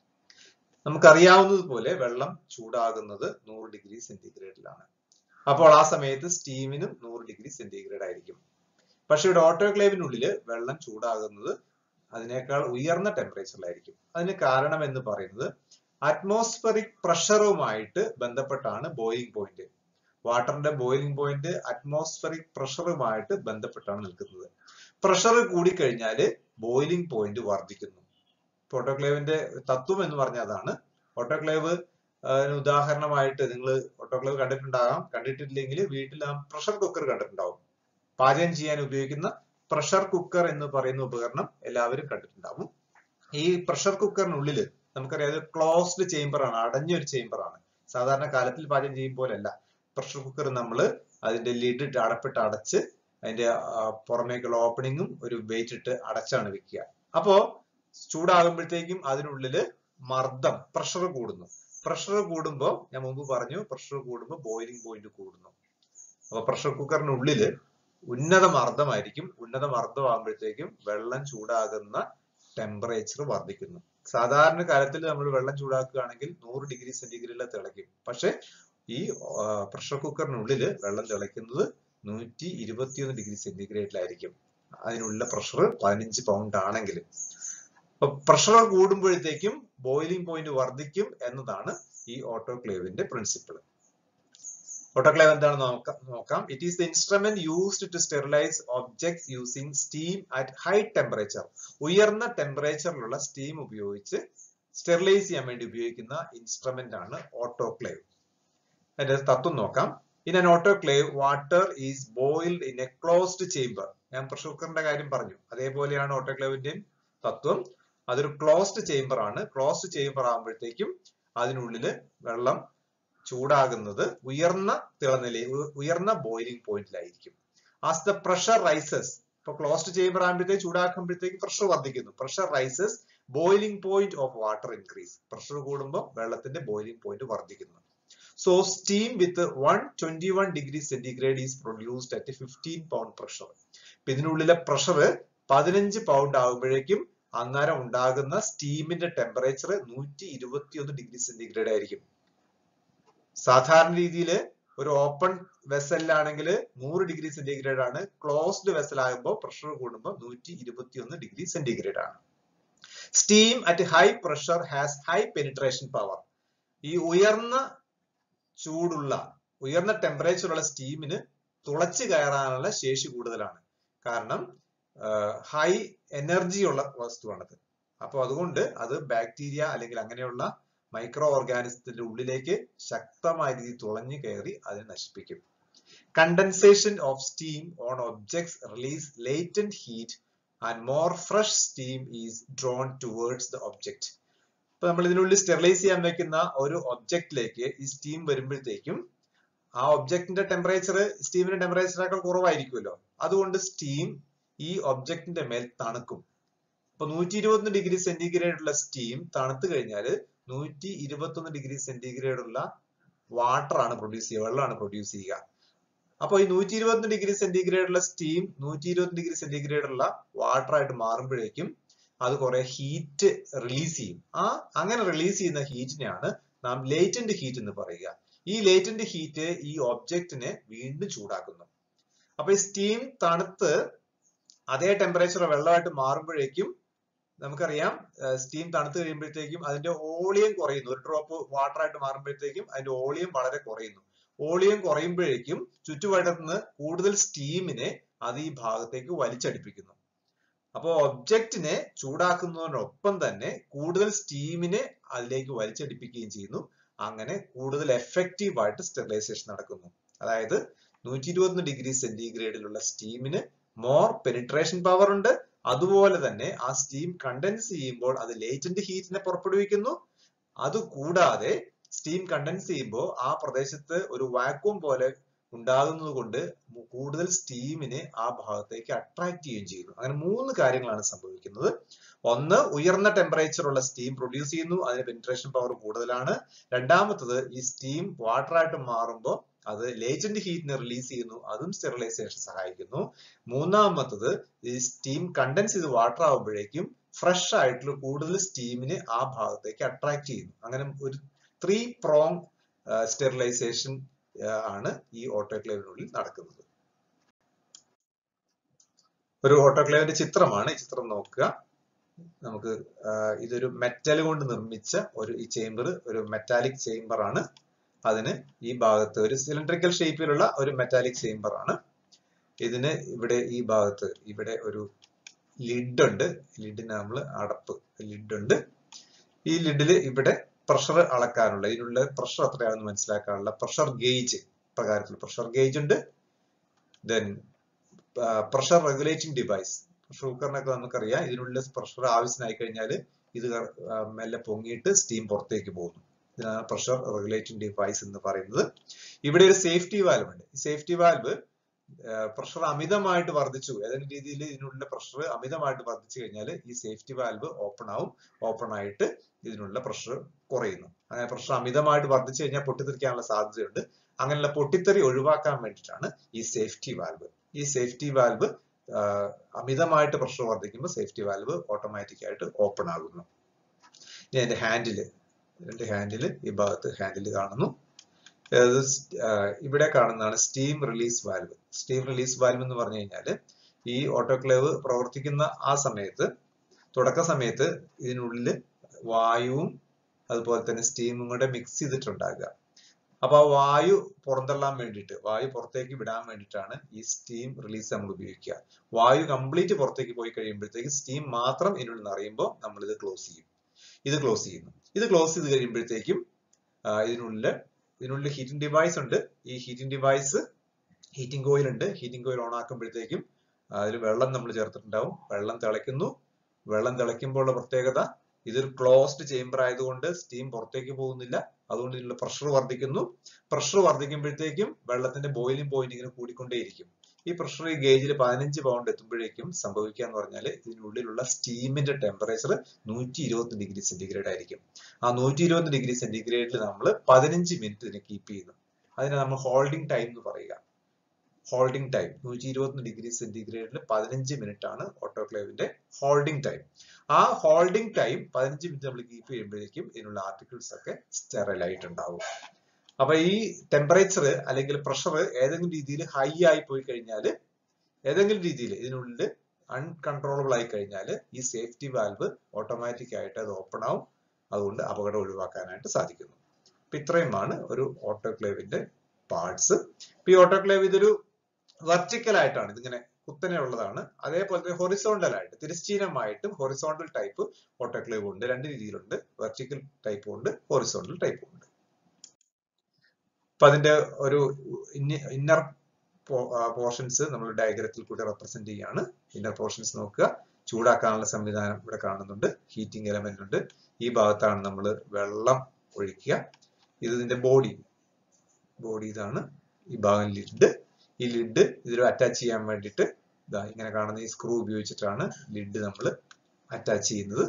നമുക്കറിയാവുന്നതുപോലെ വെള്ളം ചൂടാകുന്നത് നൂറ് ഡിഗ്രി സെന്റിഗ്രേഡിലാണ് അപ്പോൾ ആ സമയത്ത് സ്റ്റീമിനും നൂറ് ഡിഗ്രി സെന്റിഗ്രേഡ് ആയിരിക്കും പക്ഷെ ഇവിടെ ഓട്ടോക്ലേവിനുള്ളിൽ വെള്ളം ചൂടാകുന്നത് അതിനേക്കാൾ ഉയർന്ന ടെമ്പറേച്ചറിലായിരിക്കും അതിന് കാരണം എന്ന് പറയുന്നത് അറ്റ്മോസ്ഫറിക് പ്രഷറുമായിട്ട് ബന്ധപ്പെട്ടാണ് ബോയിലിംഗ് പോയിന്റ് വാട്ടറിന്റെ ബോയിലിംഗ് പോയിന്റ് അറ്റ്മോസ്ഫറിക് പ്രഷറുമായിട്ട് ബന്ധപ്പെട്ടാണ് നിൽക്കുന്നത് പ്രഷർ കൂടിക്കഴിഞ്ഞാൽ ബോയിലിംഗ് പോയിന്റ് വർദ്ധിക്കുന്നു ഓട്ടോക്ലേവിന്റെ തത്വം എന്ന് പറഞ്ഞാൽ അതാണ് ഓട്ടോക്ലേവ് ഉദാഹരണമായിട്ട് നിങ്ങൾ ഓട്ടോക്ലേവ് കണ്ടിട്ടുണ്ടാകാം കണ്ടിട്ടില്ലെങ്കിൽ വീട്ടിൽ ആ പ്രഷർ കുക്കർ കണ്ടിട്ടുണ്ടാവും പാചകം ചെയ്യാൻ ഉപയോഗിക്കുന്ന പ്രഷർ കുക്കർ എന്ന് പറയുന്ന ഉപകരണം എല്ലാവരും കണ്ടിട്ടുണ്ടാവും ഈ പ്രഷർ കുക്കറിനുള്ളിൽ നമുക്കറിയാം അത് ക്ലോസ്ഡ് ചേംബർ ആണ് അടഞ്ഞൊരു ചേംബർ ആണ് സാധാരണ കാലത്തിൽ പാചകം ചെയ്യും പോലല്ല പ്രഷർ കുക്കർ നമ്മൾ അതിന്റെ ലിഡ് ഇട്ട് അടപ്പിട്ട് അടച്ച് അതിന്റെ പുറമേക്കുള്ള ഓപ്പണിങ്ങും ഒരു വെയിറ്റ് ഇട്ട് അടച്ചാണ് വെക്കുക അപ്പോ ചൂടാകുമ്പോഴത്തേക്കും അതിനുള്ളില് മർദ്ദം പ്രഷർ കൂടുന്നു പ്രഷർ കൂടുമ്പോ ഞാൻ മുമ്പ് പറഞ്ഞു പ്രഷർ കൂടുമ്പോൾ ബോയിലിംഗ് പോയിന്റ് കൂടുന്നു അപ്പൊ പ്രഷർ കുക്കറിനുള്ളില് ഉന്നത മർദ്ദമായിരിക്കും ഉന്നത മർദ്ദമാകുമ്പോഴത്തേക്കും വെള്ളം ചൂടാകുന്ന ടെമ്പറേച്ചർ വർദ്ധിക്കുന്നു സാധാരണ കാലത്തിൽ നമ്മൾ വെള്ളം ചൂടാക്കുകയാണെങ്കിൽ നൂറ് ഡിഗ്രി സെന്റിഗ്രേഡിൽ തിളയ്ക്കും പക്ഷെ ഈ പ്രഷർ കുക്കറിനുള്ളിൽ വെള്ളം തിളയ്ക്കുന്നത് നൂറ്റി ഇരുപത്തിയൊന്ന് ഡിഗ്രി സെന്റിഗ്രേഡിലായിരിക്കും അതിനുള്ള പ്രഷർ പതിനഞ്ച് പൗണ്ട് ആണെങ്കിൽ അപ്പൊ പ്രഷർ കൂടുമ്പോഴത്തേക്കും ബോയിലിംഗ് പോയിന്റ് വർദ്ധിക്കും എന്നതാണ് ഈ ഓട്ടോക്ലേവിന്റെ പ്രിൻസിപ്പിൾ ഓട്ടോക്ലേവ് എന്താണെന്ന് നോക്കാം നോക്കാം it is the instrument used to sterilise objects using steam at high temperature ഉയർന്ന ടെമ്പറേച്ചറിലുള്ള സ്റ്റീം ഉപയോഗിച്ച് സ്റ്റെറിലൈസ് ചെയ്യാൻ വേണ്ടി ഉപയോഗിക്കുന്ന ഇൻസ്ട്രുമെന്റ് ആണ് ഓട്ടോക്ലേവ് അതിന്റെ തത്വം നോക്കാം in an autoclave water is boiled in a closed chamber ഞാൻ പ്രഷർ കുക്കറിന്റെ കാര്യം പറഞ്ഞു അതേപോലെയാണ് ഓട്ടോക്ലേവിന്റെയും തത്വം അതൊരു ക്ലോസ്ഡ് ചേംബർ ആണ് ക്ലോസ്ഡ് ചേംബർ ആകുമ്പോഴത്തേക്കും അതിനുള്ളിൽ വെള്ളം ചൂടാകുന്നത് ഉയർന്ന തിളനില ഉയർന്ന ബോയിലിംഗ് പോയിന്റിലായിരിക്കും ആസ് ദ പ്രഷർ റൈസസ് ഇപ്പൊ ക്ലോസ്ഡ് ചേംബർ ആകുമ്പോഴത്തേക്ക് ചൂടാക്കുമ്പോഴത്തേക്ക് പ്രഷർ വർദ്ധിക്കുന്നു pressure rises boiling point of water increase pressure കൂടുമ്പോൾ വെള്ളത്തിന്റെ ബോയിലിംഗ് പോയിന്റ് വർദ്ധിക്കുന്നു so steam with one twenty one degree centigrade is produced at fifteen pound pressure ഇപ്പൊ ഇതിനുള്ളിലെ pressure പതിനഞ്ച് പൗണ്ട് ആകുമ്പോഴേക്കും അന്നേരം ഉണ്ടാകുന്ന സ്റ്റീമിന്റെ ടെമ്പറേച്ചർ നൂറ്റി ഇരുപത്തിയൊന്ന് ഡിഗ്രി സെന്റിഗ്രേഡ് ആയിരിക്കും സാധാരണ രീതിയിൽ ഒരു ഓപ്പൺ വെസലിലാണെങ്കിൽ നൂറ് ഡിഗ്രി സെന്റിഗ്രേഡ് ആണ് ക്ലോസ്ഡ് വെസൽ ആകുമ്പോൾ പ്രഷർ കൂടുമ്പോൾ നൂറ്റി ഇരുപത്തിയൊന്ന് ഡിഗ്രി സെന്റിഗ്രേഡ് ആണ് steam at high pressure has high penetration power ഈ ഉയർന്ന ചൂടുള്ള ഉയർന്ന ടെമ്പറേച്ചറുള്ള സ്റ്റീമിന് തുളച്ചു കയറാനുള്ള ശേഷി കൂടുതലാണ് കാരണം ഹൈ എനർജി ഉള്ള വസ്തുവാണത് അപ്പോൾ അതുകൊണ്ട് അത് ബാക്ടീരിയ അല്ലെങ്കിൽ അങ്ങനെയുള്ള മൈക്രോ ഓർഗാനിസത്തിന്റെ ഉള്ളിലേക്ക് ശക്തമായ രീതിയിൽ തുളഞ്ഞു കയറി അതിനെ നശിപ്പിക്കും condensation of steam on objects release latent heat and more fresh steam is drawn towards the object ഇപ്പൊ നമ്മൾ ഇതിനുള്ളിൽ സ്റ്റെറിലൈസ് ചെയ്യാൻ വെക്കുന്ന ഒരു ഒബ്ജക്റ്റിലേക്ക് ഈ സ്റ്റീം വരുമ്പോഴത്തേക്കും ആ ഒബ്ജക്റ്റിന്റെ ടെമ്പറേച്ചർ സ്റ്റീമിന്റെ ടെമ്പറേച്ചറിനേക്കാൾ കുറവായിരിക്കുമല്ലോ അതുകൊണ്ട് സ്റ്റീം ഈ ഒബ്ജക്റ്റിന്റെ മേൽ തണുക്കും ഇപ്പൊ നൂറ്റി ഇരുപത്തൊന്ന് ഡിഗ്രി സെന്റിഗ്രേഡ് ഉള്ള സ്റ്റീം തണുത്തു കഴിഞ്ഞാൽ നൂറ്റി ഇരുപത്തൊന്ന് ഡിഗ്രി സെന്റിഗ്രേഡ് ഉള്ള വാട്ടർ ആണ് പ്രൊഡ്യൂസ് ചെയ്യുക വെള്ളമാണ് പ്രൊഡ്യൂസ് ചെയ്യുക അപ്പൊ ഈ നൂറ്റി ഇരുപത്തൊന്ന് ഡിഗ്രി സെന്റിഗ്രേഡ് ഉള്ള സ്റ്റീം നൂറ്റി ഇരുപത്തി ഡിഗ്രി സെന്റിഗ്രേഡ് ഉള്ള വാട്ടർ ആയിട്ട് മാറുമ്പോഴേക്കും അത് കുറെ ഹീറ്റ് റിലീസ് ചെയ്യും ആ അങ്ങനെ റിലീസ് ചെയ്യുന്ന ഹീറ്റിനെയാണ് നാം ലേറ്റന്റ് ഹീറ്റ് എന്ന് പറയുക ഈ ലേറ്റന്റ് ഹീറ്റ് ഈ ഒബ്ജക്റ്റിനെ വീണ്ടും ചൂടാക്കുന്നു അപ്പൊ ഈ സ്റ്റീം തണുത്ത് അതേ ടെമ്പറേച്ചർ വെള്ളമായിട്ട് മാറുമ്പോഴേക്കും നമുക്കറിയാം സ്റ്റീം തണുത്ത് കഴിയുമ്പോഴത്തേക്കും അതിന്റെ ഓളിയം കുറയുന്നു ഒരു ഡ്രോപ്പ് വാട്ടർ ആയിട്ട് മാറുമ്പോഴത്തേക്കും അതിന്റെ ഓളിയം വളരെ കുറയുന്നു ഓളിയം കുറയുമ്പോഴേക്കും ചുറ്റുവട്ടത്തുനിന്ന് കൂടുതൽ സ്റ്റീമിനെ അത് ഈ ഭാഗത്തേക്ക് വലിച്ചടിപ്പിക്കുന്നു അപ്പോൾ ഒബ്ജക്റ്റിനെ ചൂടാക്കുന്നതിനൊപ്പം തന്നെ കൂടുതൽ സ്റ്റീമിനെ അതിലേക്ക് വലിച്ചടിപ്പിക്കുകയും ചെയ്യുന്നു അങ്ങനെ കൂടുതൽ എഫക്റ്റീവ് ആയിട്ട് സ്റ്റെറിലൈസേഷൻ നടക്കുന്നു അതായത് നൂറ്റി ഇരുപത്തൊന്ന് ഡിഗ്രി സെന്റിഗ്രേഡിലുള്ള സ്റ്റീമിന് മോർ പെനിട്രേഷൻ പവർ ഉണ്ട് അതുപോലെ തന്നെ ആ സ്റ്റീം കണ്ടൻസ് ചെയ്യുമ്പോൾ അത് ലേറ്റന്റ് ഹീറ്റിനെ പുറപ്പെടുവിക്കുന്നു അതുകൂടാതെ സ്റ്റീം കണ്ടൻസ് ചെയ്യുമ്പോൾ ആ പ്രദേശത്ത് ഒരു വാക്വം പോലെ ഉണ്ടാകുന്നത് കൊണ്ട് കൂടുതൽ സ്റ്റീമിനെ ആ ഭാഗത്തേക്ക് അട്രാക്ട് ചെയ്യുകയും ചെയ്യുന്നു അങ്ങനെ മൂന്ന് കാര്യങ്ങളാണ് സംഭവിക്കുന്നത് ഒന്ന് ഉയർന്ന ടെമ്പറേച്ചർ ഉള്ള സ്റ്റീം പ്രൊഡ്യൂസ് ചെയ്യുന്നു അതിന് പെനിട്രേഷൻ പവർ കൂടുതലാണ് രണ്ടാമത്തത് ഈ സ്റ്റീം വാട്ടർ ആയിട്ട് മാറുമ്പോൾ അത് ലേറ്റന്റ് ഹീറ്റിനെ റിലീസ് ചെയ്യുന്നു അതും സ്റ്റെറിലൈസേഷൻ സഹായിക്കുന്നു മൂന്നാമത്തത് ഈ സ്റ്റീം കണ്ടൻസ് ചെയ്ത് വാട്ടർ ആവുമ്പോഴേക്കും ഫ്രഷ് ആയിട്ടുള്ള കൂടുതൽ സ്റ്റീമിനെ ആ ഭാഗത്തേക്ക് അട്രാക്ട് ചെയ്യുന്നു അങ്ങനെ ഒരു ത്രീ പ്രോങ് സ്റ്റെറിലൈസേഷൻ ആണ് ഈ ഓട്ടോക്ലേവിനുള്ളിൽ നടക്കുന്നത് ഒരു ഓട്ടോക്ലേവിന്റെ ചിത്രമാണ് ഈ ചിത്രം നോക്കുക നമുക്ക് ഇതൊരു മെറ്റൽ കൊണ്ട് നിർമ്മിച്ച ഒരു ഈ ചേംബർ ഒരു മെറ്റാലിക് ചേംബർ ആണ് അതിന് ഈ ഭാഗത്ത് ഒരു സിലിണ്ടറിക്കൽ ഷേപ്പിലുള്ള ഒരു മെറ്റാലിക് ചേംബർ ആണ് ഇതിന് ഇവിടെ ഈ ഭാഗത്ത് ഇവിടെ ഒരു ലിഡ് ഉണ്ട് ലിഡിന് നമ്മൾ അടപ്പ് ലിഡ് ഉണ്ട് ഈ ലിഡില് ഇവിടെ പ്രഷർ അളക്കാനുള്ള ഇതിനുള്ള പ്രഷർ എത്രയാണെന്ന് മനസ്സിലാക്കാനുള്ള പ്രഷർ ഗേജ് പ്രകാരത്തിൽ പ്രഷർ ഗേജ് ഉണ്ട് then pressure regulating device pressure കുക്കറിനൊക്കെ നമുക്കറിയാം ഇതിനുള്ള പ്രഷർ ആവശ്യമായി കഴിഞ്ഞാൽ ഇത് മെല്ലെ പൊങ്ങിയിട്ട് സ്റ്റീം പുറത്തേക്ക് പോകുന്നു ഇതിനാണ് പ്രഷർ റെഗുലേറ്റിംഗ് ഡിവൈസ് എന്ന് പറയുന്നത് ഇവിടെ ഒരു സേഫ്റ്റി വാൽവ് ഉണ്ട് ഈ സേഫ്റ്റി വാൽവ് പ്രഷർ അമിതമായിട്ട് വർദ്ധിച്ചു ഏതെങ്കിലും രീതിയിൽ ഇതിനുള്ള പ്രഷർ അമിതമായിട്ട് വർദ്ധിച്ചു കഴിഞ്ഞാൽ ഈ സേഫ്റ്റി വാൽവ് ഓപ്പൺ ആവും ഓപ്പൺ ആയിട്ട് ഇതിനുള്ള പ്രഷർ കുറയുന്നു അങ്ങനെ പ്രഷർ അമിതമായിട്ട് വർദ്ധിച്ചു കഴിഞ്ഞാൽ പൊട്ടിത്തെറിക്കാനുള്ള സാധ്യതയുണ്ട് അങ്ങനെയുള്ള പൊട്ടിത്തെറി ഒഴിവാക്കാൻ വേണ്ടിയിട്ടാണ് ഈ സേഫ്റ്റി വാൽവ് ഈ സേഫ്റ്റി വാൽവ് അമിതമായിട്ട് പ്രഷർ വർദ്ധിക്കുമ്പോൾ സേഫ്റ്റി വാൽവ് ഓട്ടോമാറ്റിക് ആയിട്ട് ഓപ്പൺ ആകുന്നു ഇനി അതിന്റെ ഹാൻഡില് രണ്ട് ഹാൻഡില് ഈ ഭാഗത്ത് ഹാൻഡിൽ കാണുന്നു ഇവിടെ കാണുന്നതാണ് steam release valve steam release valve എന്ന് പറഞ്ഞു കഴിഞ്ഞാൽ ഈ ഓട്ടോക്ലേവ് പ്രവർത്തിക്കുന്ന ആ സമയത്ത് തുടക്ക സമയത്ത് ഇതിനുള്ളിൽ വായുവും അതുപോലെ തന്നെ സ്റ്റീമും കൂടെ മിക്സ് ചെയ്തിട്ടുണ്ടാകുക അപ്പൊ ആ വായു പുറന്തള്ളാൻ വേണ്ടിയിട്ട് വായു പുറത്തേക്ക് വിടാൻ വേണ്ടിയിട്ടാണ് ഈ സ്റ്റീം റിലീസ് നമ്മൾ ഉപയോഗിക്കുക വായു കംപ്ലീറ്റ് പുറത്തേക്ക് പോയി കഴിയുമ്പോഴത്തേക്ക് സ്റ്റീം മാത്രം ഇതിനുള്ളിൽ നിറയുമ്പോൾ നമ്മൾ ഇത് ക്ലോസ് ചെയ്യും ഇത് ക്ലോസ് ചെയ്യുന്നു ഇത് ക്ലോസ് ചെയ്ത് കഴിയുമ്പോഴത്തേക്കും ഇതിനുള്ളിൽ ഇതിനുള്ളിൽ ഹീറ്റിംഗ് ഡിവൈസ് ഉണ്ട് ഈ ഹീറ്റിംഗ് ഡിവൈസ് ഹീറ്റിംഗ് കോയിൽ ഉണ്ട് ഹീറ്റിംഗ് കോയിൽ ഓൺ ആക്കുമ്പോഴത്തേക്കും അതിൽ വെള്ളം നമ്മൾ ചേർത്തിട്ടുണ്ടാവും വെള്ളം തിളയ്ക്കുന്നു വെള്ളം തിളയ്ക്കുമ്പോൾ ഉള്ള പ്രത്യേകത ഇതൊരു ക്ലോസ്ഡ് ചേംബർ ആയതുകൊണ്ട് സ്റ്റീം പുറത്തേക്ക് പോകുന്നില്ല അതുകൊണ്ട് ഇതിനുള്ള പ്രഷർ വർദ്ധിക്കുന്നു പ്രഷർ വർദ്ധിക്കുമ്പോഴത്തേക്കും വെള്ളത്തിന്റെ ബോയിലിംഗ് പോയിന്റ് ഇങ്ങനെ കൂടിക്കൊണ്ടേയിരിക്കും ഈ പ്രഷർ ഈ ഗേജിൽ പതിനഞ്ച് പൗണ്ട് എത്തുമ്പോഴേക്കും സംഭവിക്കുക എന്ന് പറഞ്ഞാൽ ഇതിനുള്ളിലുള്ള സ്റ്റീമിന്റെ ടെമ്പറേച്ചർ നൂറ്റി ഇരുപത്തി ഡിഗ്രി സെന്റിഗ്രേഡ് ആയിരിക്കും ആ നൂറ്റി ഇരുപത്തി ഡിഗ്രി സെന്റിഗ്രേഡിൽ നമ്മൾ പതിനഞ്ച് മിനിറ്റ് ഇതിനെ കീപ്പ് ചെയ്യുന്നു അതിനെ നമ്മൾ ഹോൾഡിംഗ് ടൈം എന്ന് പറയുക ഹോൾഡിംഗ് ടൈം നൂറ്റി ഇരുപത്തി ഡിഗ്രി സെന്റിഗ്രേഡിൽ പതിനഞ്ച് മിനിറ്റ് ആണ് ഓട്ടോക്ലേവിന്റെ ഹോൾഡിംഗ് ടൈം ആ ഹോൾഡിംഗ് ടൈം പതിനഞ്ച് മിനിറ്റ് നമ്മൾ കീപ്പ് ചെയ്യുമ്പോഴേക്കും ഇതിനുള്ള ആർട്ടിക്കിൾസ് ഒക്കെ സ്റ്റെറൈൽ ആയിട്ടുണ്ടാവും അപ്പൊ ഈ ടെമ്പറേച്ചർ അല്ലെങ്കിൽ പ്രഷർ ഏതെങ്കിലും രീതിയിൽ ഹൈ ആയി പോയി കഴിഞ്ഞാൽ ഏതെങ്കിലും രീതിയിൽ ഇതിനുള്ളിൽ അൺകൺട്രോളബിൾ ആയി കഴിഞ്ഞാൽ ഈ സേഫ്റ്റി വാൽവ് ഓട്ടോമാറ്റിക് ആയിട്ട് അത് ഓപ്പൺ ആവും അതുകൊണ്ട് അപകടം ഒഴിവാക്കാനായിട്ട് സാധിക്കുന്നു അപ്പൊ ഇത്രയുമാണ് ഒരു ഓട്ടോക്ലേവിന്റെ പാർട്സ് ഇപ്പൊ ഈ ഓട്ടോക്ലേവ് ഇതൊരു വെർട്ടിക്കൽ ആയിട്ടാണ് ഇതിങ്ങനെ കുത്തനെ ഉള്ളതാണ് അതേപോലെ തന്നെ ഹൊറിസോണ്ടൽ ആയിട്ട് തിരശ്ചീനമായിട്ടും ഹൊറിസോണ്ടൽ ടൈപ്പ് ഓട്ടോക്ലേവ് ഉണ്ട് രണ്ട് രീതിയിലുണ്ട് വെർട്ടിക്കൽ ടൈപ്പും ഉണ്ട് ഹൊറിസോണ്ടൽ ടൈപ്പും ഉണ്ട് അപ്പൊ അതിന്റെ ഒരു ഇന്നർ പോർഷൻസ് നമ്മൾ ഡയഗ്രത്തിൽ കൂടി റെപ്രസെന്റ് ചെയ്യാണ് ഇന്നർ പോർഷൻസ് നോക്കുക ചൂടാക്കാനുള്ള സംവിധാനം ഇവിടെ കാണുന്നുണ്ട് ഹീറ്റിംഗ് എലമെന്റ് ഉണ്ട് ഈ ഭാഗത്താണ് നമ്മൾ വെള്ളം ഒഴിക്കുക ഇത് ഇതിന്റെ ബോഡി ബോഡി ഇതാണ് ഈ ഭാഗം ലിഡ് ഈ ലിഡ് ഇതിൽ അറ്റാച്ച് ചെയ്യാൻ വേണ്ടിയിട്ട് ഇതാ ഇങ്ങനെ കാണുന്ന ഈ സ്ക്രൂ ഉപയോഗിച്ചിട്ടാണ് ലിഡ് നമ്മൾ അറ്റാച്ച് ചെയ്യുന്നത്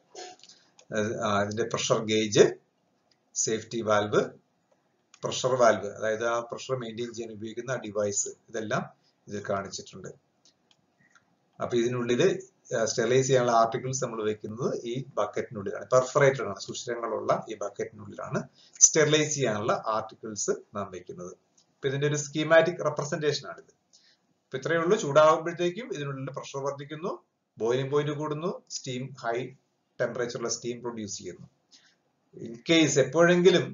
അതിന്റെ pressure gauge safety valve pressure valve അതായത് ആ പ്രഷർ മെയിൻറ്റെയിൻ ചെയ്യാൻ ഉപയോഗിക്കുന്ന ആ ഡിവൈസ് ഇതെല്ലാം ഇതിൽ കാണിച്ചിട്ടുണ്ട് അപ്പൊ ഇതിനുള്ളിൽ സ്റ്റെറിലൈസ് ചെയ്യാനുള്ള ആർട്ടിക്കിൾസ് നമ്മൾ വെക്കുന്നത് ഈ ബക്കറ്റിനുള്ളിലാണ് പെർഫറേറ്റഡ് ആണ് സുഷിരങ്ങളുള്ള ഈ ബക്കറ്റിനുള്ളിലാണ് സ്റ്റെറിലൈസ് ചെയ്യാനുള്ള ആർട്ടിക്കിൾസ് നാം വെക്കുന്നത് അപ്പൊ ഇതിന്റെ ഒരു സ്കീമാറ്റിക് റെപ്രസെന്റേഷൻ ആണിത് അപ്പൊ ഇത്രയേ ഉള്ളൂ ചൂടാകുമ്പോഴത്തേക്കും ഇതിനുള്ളിൽ പ്രഷർ വർദ്ധിക്കുന്നു ബോയിലിംഗ് പോയിന്റ് കൂടുന്നു സ്റ്റീം ഹൈ ടെമ്പറേച്ചറുള്ള സ്റ്റീം പ്രൊഡ്യൂസ് ചെയ്യുന്നു ഇൻ കേസ് എപ്പോഴെങ്കിലും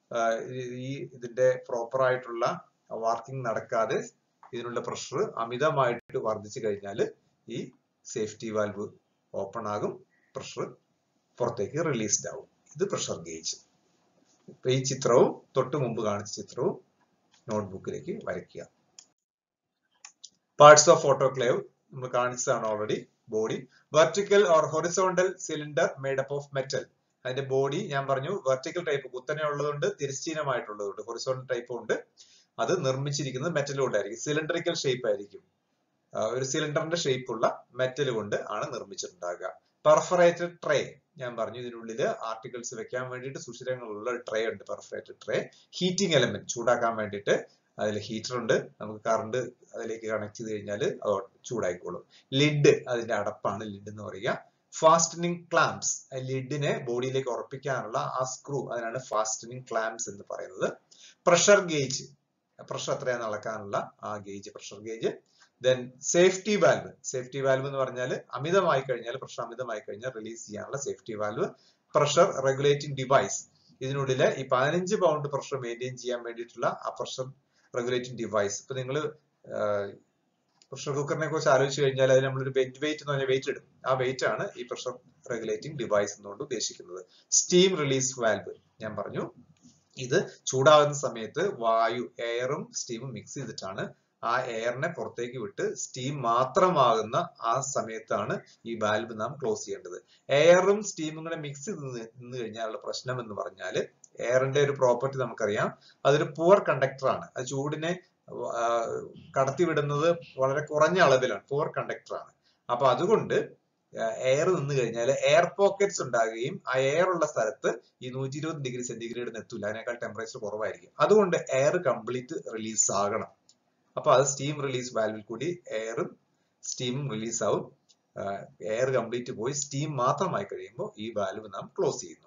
ഈ ഇതിന്റെ പ്രോപ്പർ ആയിട്ടുള്ള വർക്കിംഗ് നടക്കാതെ ഇതിനുള്ള പ്രഷർ അമിതമായിട്ട് വർദ്ധിച്ചു കഴിഞ്ഞാൽ ഈ സേഫ്റ്റി വാൽവ് ഓപ്പൺ ആകും പ്രഷർ പുറത്തേക്ക് റിലീസ്ഡ് ആവും ഇത് പ്രഷർ ഗേജ് ഇപ്പൊ ഈ ചിത്രവും തൊട്ട് മുമ്പ് കാണിച്ച ചിത്രവും നോട്ട്ബുക്കിലേക്ക് വരയ്ക്കുക പാർട്സ് ഓഫ് ഓട്ടോക്ലേവ് നമ്മൾ കാണിച്ചതാണ് already body vertical or horizontal cylinder made up of metal അതിന്റെ ബോഡി ഞാൻ പറഞ്ഞു വെർട്ടിക്കൽ ടൈപ്പ് കുത്തനെ ഉള്ളതുണ്ട് തിരശ്ചീനമായിട്ടുള്ളതുണ്ട് ഹൊറിസോണ്ടൽ ടൈപ്പും ഉണ്ട് അത് നിർമ്മിച്ചിരിക്കുന്നത് മെറ്റൽ കൊണ്ടായിരിക്കും സിലിണ്ടറിക്കൽ ഷേപ്പ് ആയിരിക്കും ഒരു സിലിണ്ടറിന്റെ ഷേപ്പ് ഉള്ള മെറ്റൽ കൊണ്ട് ആണ് നിർമ്മിച്ചിട്ടുണ്ടാകുക പെർഫറേറ്റഡ് ട്രേ ഞാൻ പറഞ്ഞു ഇതിനുള്ളിൽ ആർട്ടിക്കിൾസ് വെക്കാൻ വേണ്ടിയിട്ട് സുഷിരങ്ങളുള്ള ട്രേ ഉണ്ട് പെർഫറേറ്റഡ് ട്രേ ഹീറ്റിംഗ് എലമെന്റ് ചൂടാക്കാൻ വേണ്ടിയിട്ട് അതിൽ ഹീറ്റർ ഉണ്ട് നമുക്ക് കറണ്ട് അതിലേക്ക് കണക്ട് ചെയ്ത് കഴിഞ്ഞാൽ അത് ചൂടായിക്കോളും ലിഡ് അതിന്റെ അടപ്പാണ് ലിഡ് എന്ന് പറയുക ഫാസ്റ്റനിങ് ക്ലാംപ്സ് ലിഡിനെ ബോഡിയിലേക്ക് ഉറപ്പിക്കാനുള്ള ആ സ്ക്രൂ അതിനാണ് ഫാസ്റ്റനിങ് ക്ലാംപ്സ് എന്ന് പറയുന്നത് പ്രഷർ ഗേജ് പ്രഷർ എത്രയാന്ന് അളക്കാനുള്ള ആ gauge pressure gauge then safety valve safety valve എന്ന് പറഞ്ഞാൽ അമിതമായി കഴിഞ്ഞാൽ പ്രഷർ അമിതമായി കഴിഞ്ഞാൽ റിലീസ് ചെയ്യാനുള്ള safety valve pressure regulating device ഇതിനുള്ളിൽ ഈ പതിനഞ്ച് പൗണ്ട് പ്രഷർ മെയിൻറ്റെയിൻ ചെയ്യാൻ വേണ്ടിയിട്ടുള്ള ആ പ്രഷർ റെഗുലേറ്റിംഗ് ഡിവൈസ് ഇപ്പൊ നിങ്ങൾ പ്രഷർ കുക്കറിനെ കുറിച്ച് ആലോചിച്ച് കഴിഞ്ഞാൽ അതിന് നമ്മളൊരു ബെഡ് വെയിറ്റ് എന്ന് പറഞ്ഞ വെയിറ്റ് ഇടും ആ വെയിറ്റ് ആണ് ഈ പ്രഷർ റെഗുലേറ്റിംഗ് ഡിവൈസ് എന്നുകൊണ്ട് ഉദ്ദേശിക്കുന്നത് സ്റ്റീം റിലീസ് വാൽവ് ഞാൻ പറഞ്ഞു ഇത് ചൂടാകുന്ന സമയത്ത് വായു എയറും സ്റ്റീമും മിക്സ് ചെയ്തിട്ടാണ് ആ എയറിനെ പുറത്തേക്ക് വിട്ട് സ്റ്റീം മാത്രമാകുന്ന ആ സമയത്താണ് ഈ വാൽവ് നാം ക്ലോസ് ചെയ്യേണ്ടത് എയറും സ്റ്റീമും കൂടെ മിക്സ് ചെയ്ത് നിന്ന് കഴിഞ്ഞാലുള്ള പ്രശ്നം എന്ന് പറഞ്ഞാൽ എയറിന്റെ ഒരു പ്രോപ്പർട്ടി നമുക്കറിയാം അതൊരു പുവർ കണ്ടക്ടർ ആണ് അത് ചൂടിനെ കടത്തിവിടുന്നത് വളരെ കുറഞ്ഞ അളവിലാണ് പുവർ കണ്ടക്ടർ ആണ് അപ്പൊ അതുകൊണ്ട് എയർ നിന്ന് കഴിഞ്ഞാൽ എയർ പോക്കറ്റ്സ് ഉണ്ടാകുകയും ആ എയർ ഉള്ള സ്ഥലത്ത് ഈ നൂറ്റി ഇരുപത് ഡിഗ്രി സെന്റിഗ്രേഡ് എത്തൂല അതിനേക്കാൾ ടെമ്പറേച്ചർ കുറവായിരിക്കും അതുകൊണ്ട് എയർ കംപ്ലീറ്റ് റിലീസ് ആകണം അപ്പൊ അത് സ്റ്റീം റിലീസ് വാൽവിൽ കൂടി എയറും സ്റ്റീമും റിലീസ് ആവും എയർ കംപ്ലീറ്റ് പോയി സ്റ്റീം മാത്രമായി കഴിയുമ്പോൾ ഈ വാൽവ് നാം ക്ലോസ് ചെയ്യുന്നു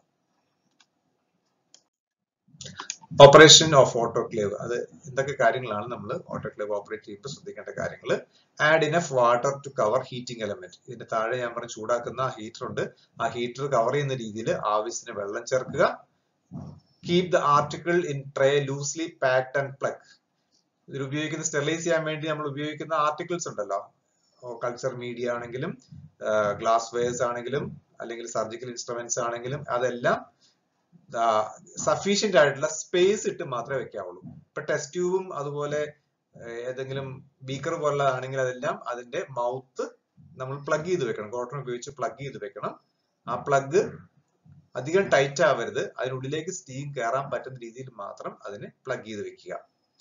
ഓപ്പറേഷൻ ഓഫ് ഓട്ടോക്ലേവ് അത് എന്തൊക്കെ കാര്യങ്ങളാണ് നമ്മൾ ഓട്ടോക്ലേവ് ഓപ്പറേറ്റ് ചെയ്യുമ്പോൾ ശ്രദ്ധിക്കേണ്ട കാര്യങ്ങൾ add enough water to cover heating element ഇതിന്റെ താഴെ ഞാൻ പറഞ്ഞ ചൂടാക്കുന്ന ഹീറ്റർ ഉണ്ട് ആ ഹീറ്റർ കവർ ചെയ്യുന്ന രീതിയിൽ ആവശ്യത്തിന് വെള്ളം ചേർക്കുക keep the article in tray loosely packed and plug ഇതിൽ ഉപയോഗിക്കുന്ന സ്റ്റെറിലൈസ് ചെയ്യാൻ വേണ്ടി നമ്മൾ ഉപയോഗിക്കുന്ന ആർട്ടിക്കിൾസ് ഉണ്ടല്ലോ കൾച്ചർ മീഡിയ ആണെങ്കിലും ഗ്ലാസ് വെയർസ് ആണെങ്കിലും അല്ലെങ്കിൽ സർജിക്കൽ ഇൻസ്ട്രുമെന്റ്സ് ആണെങ്കിലും അതെല്ലാം സഫീഷ്യന്റ് ആയിട്ടുള്ള സ്പേസ് ഇട്ട് മാത്രമേ വെക്കാവുള്ളൂ ഇപ്പൊ ടെസ്റ്റ് ട്യൂബും അതുപോലെ ഏതെങ്കിലും ബീക്കർ പോലുള്ള ആണെങ്കിൽ അതെല്ലാം അതിന്റെ മൗത്ത് നമ്മൾ പ്ലഗ് ചെയ്ത് വെക്കണം കോട്ടൺ ഉപയോഗിച്ച് പ്ലഗ് ചെയ്ത് വെക്കണം ആ പ്ലഗ് അധികം ടൈറ്റ് ആവരുത് അതിനുള്ളിലേക്ക് സ്റ്റീം കയറാൻ പറ്റുന്ന രീതിയിൽ മാത്രം അതിനെ പ്ലഗ് ചെയ്ത് വെക്കുക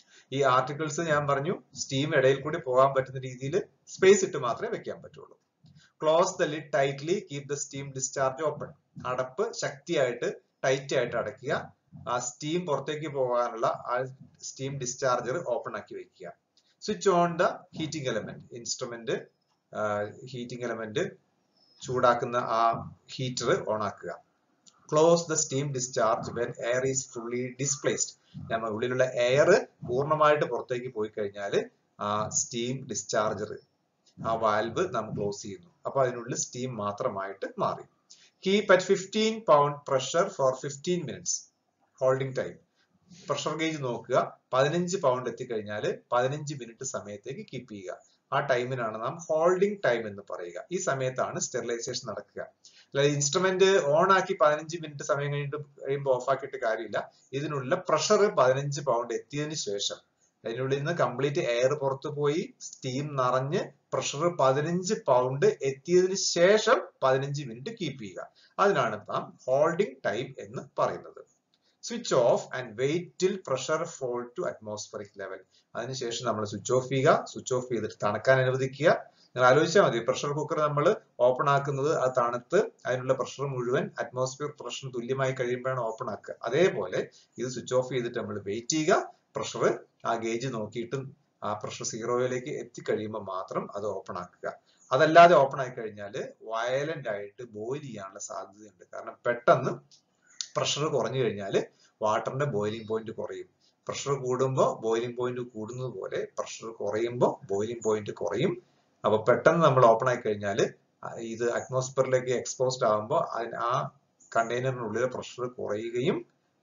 ഈ ആർട്ടിക്കിൾസ് ഞാൻ പറഞ്ഞു സ്റ്റീം ഇടയിൽ കൂടി പോകാൻ പറ്റുന്ന രീതിയിൽ സ്പേസ് ഇട്ട് മാത്രമേ വെക്കാൻ പറ്റുള്ളൂ close the lid tightly keep the steam discharge open അടപ്പ് ശക്തിയായിട്ട് ടൈറ്റ് ആയിട്ട് അടയ്ക്കുക ആ സ്റ്റീം പുറത്തേക്ക് പോകാനുള്ള ആ സ്റ്റീം ഡിസ്ചാർജർ ഓപ്പൺ ആക്കി വെക്കുക switch on the heating element instrument heating element ചൂടാക്കുന്ന ആ ഹീറ്റർ ഓൺ ആക്കുക close the steam discharge when air is fully displaced നമ്മൾ ഉള്ളിലുള്ള എയർ പൂർണ്ണമായിട്ട് പുറത്തേക്ക് പോയി കഴിഞ്ഞാൽ ആ സ്റ്റീം ഡിസ്ചാർജർ ആ വാൽവ് നാം ക്ലോസ് ചെയ്യുന്നു അപ്പൊ അതിനുള്ളിൽ സ്റ്റീം മാത്രമായിട്ട് മാറി keep at fifteen pound pressure for fifteen minutes holding time pressure gauge നോക്കുക പതിനഞ്ച് പൗണ്ട് എത്തിക്കഴിഞ്ഞാൽ പതിനഞ്ച് മിനിറ്റ് സമയത്തേക്ക് കീപ്പ് ചെയ്യുക ആ ടൈമിനാണ് നാം ഹോൾഡിംഗ് ടൈം എന്ന് പറയുക ഈ സമയത്താണ് സ്റ്റെറിലൈസേഷൻ നടക്കുക അല്ലാതെ ഇൻസ്ട്രുമെന്റ് ഓൺ ആക്കി പതിനഞ്ച് മിനിറ്റ് സമയം കഴിഞ്ഞിട്ട് കഴിയുമ്പോൾ ഓഫ് ആക്കിയിട്ട് കാര്യമില്ല ഇതിനുള്ള പ്രഷർ പതിനഞ്ച് പൗണ്ട് എത്തിയതിനു ശേഷം അതിനുള്ളിൽ നിന്ന് കംപ്ലീറ്റ് എയർ പുറത്തു പോയി സ്റ്റീം നിറഞ്ഞ് പ്രഷർ പതിനഞ്ച് പൗണ്ട് എത്തിയതിനു ശേഷം പതിനഞ്ച് മിനിറ്റ് കീപ്പ് ചെയ്യുക അതിനാണ് നാം ഹോൾഡിംഗ് ടൈം എന്ന് പറയുന്നത് switch off and wait till pressure fall to atmospheric level അതിനുശേഷം നമ്മൾ സ്വിച്ച് ഓഫ് ചെയ്യുക സ്വിച്ച് ഓഫ് ചെയ്തിട്ട് തണുക്കാൻ അനുവദിക്കുക നിങ്ങൾ ആലോചിച്ചാൽ മതി പ്രഷർ കുക്കർ നമ്മൾ ഓപ്പൺ ആക്കുന്നത് അത് തണുത്ത് അതിനുള്ള പ്രഷർ മുഴുവൻ അറ്റ്മോസ്ഫിയർ പ്രഷറിന് തുല്യമായി കഴിയുമ്പോഴാണ് ഓപ്പൺ ആക്കുക അതേപോലെ ഇത് സ്വിച്ച് ഓഫ് ചെയ്തിട്ട് നമ്മൾ വെയിറ്റ് ചെയ്യുക പ്രഷർ ആ ഗേജ് നോക്കിയിട്ടും ആ പ്രഷർ സീറോയിലേക്ക് എത്തിക്കഴിയുമ്പോൾ മാത്രം അത് ഓപ്പൺ ആക്കുക അതല്ലാതെ ഓപ്പൺ ആയി കഴിഞ്ഞാൽ വയലന്റ് ആയിട്ട് ബോയിൽ ചെയ്യാനുള്ള സാധ്യതയുണ്ട് കാരണം പെട്ടെന്ന് പ്രഷർ കുറഞ്ഞു കഴിഞ്ഞാൽ വാട്ടറിന്റെ ബോയിലിംഗ് പോയിന്റ് കുറയും പ്രഷർ കൂടുമ്പോൾ ബോയിലിംഗ് പോയിന്റ് കൂടുന്നത് പോലെ പ്രഷർ കുറയുമ്പോൾ ബോയിലിംഗ് പോയിന്റ് കുറയും അപ്പൊ പെട്ടെന്ന് നമ്മൾ ഓപ്പൺ ആയി കഴിഞ്ഞാൽ ഇത് അറ്റ്മോസ്ഫിയറിലേക്ക് എക്സ്പോസ്ഡ് ആകുമ്പോൾ ആ കണ്ടെയ്നറിനുള്ളിലെ പ്രഷർ കുറയുകയും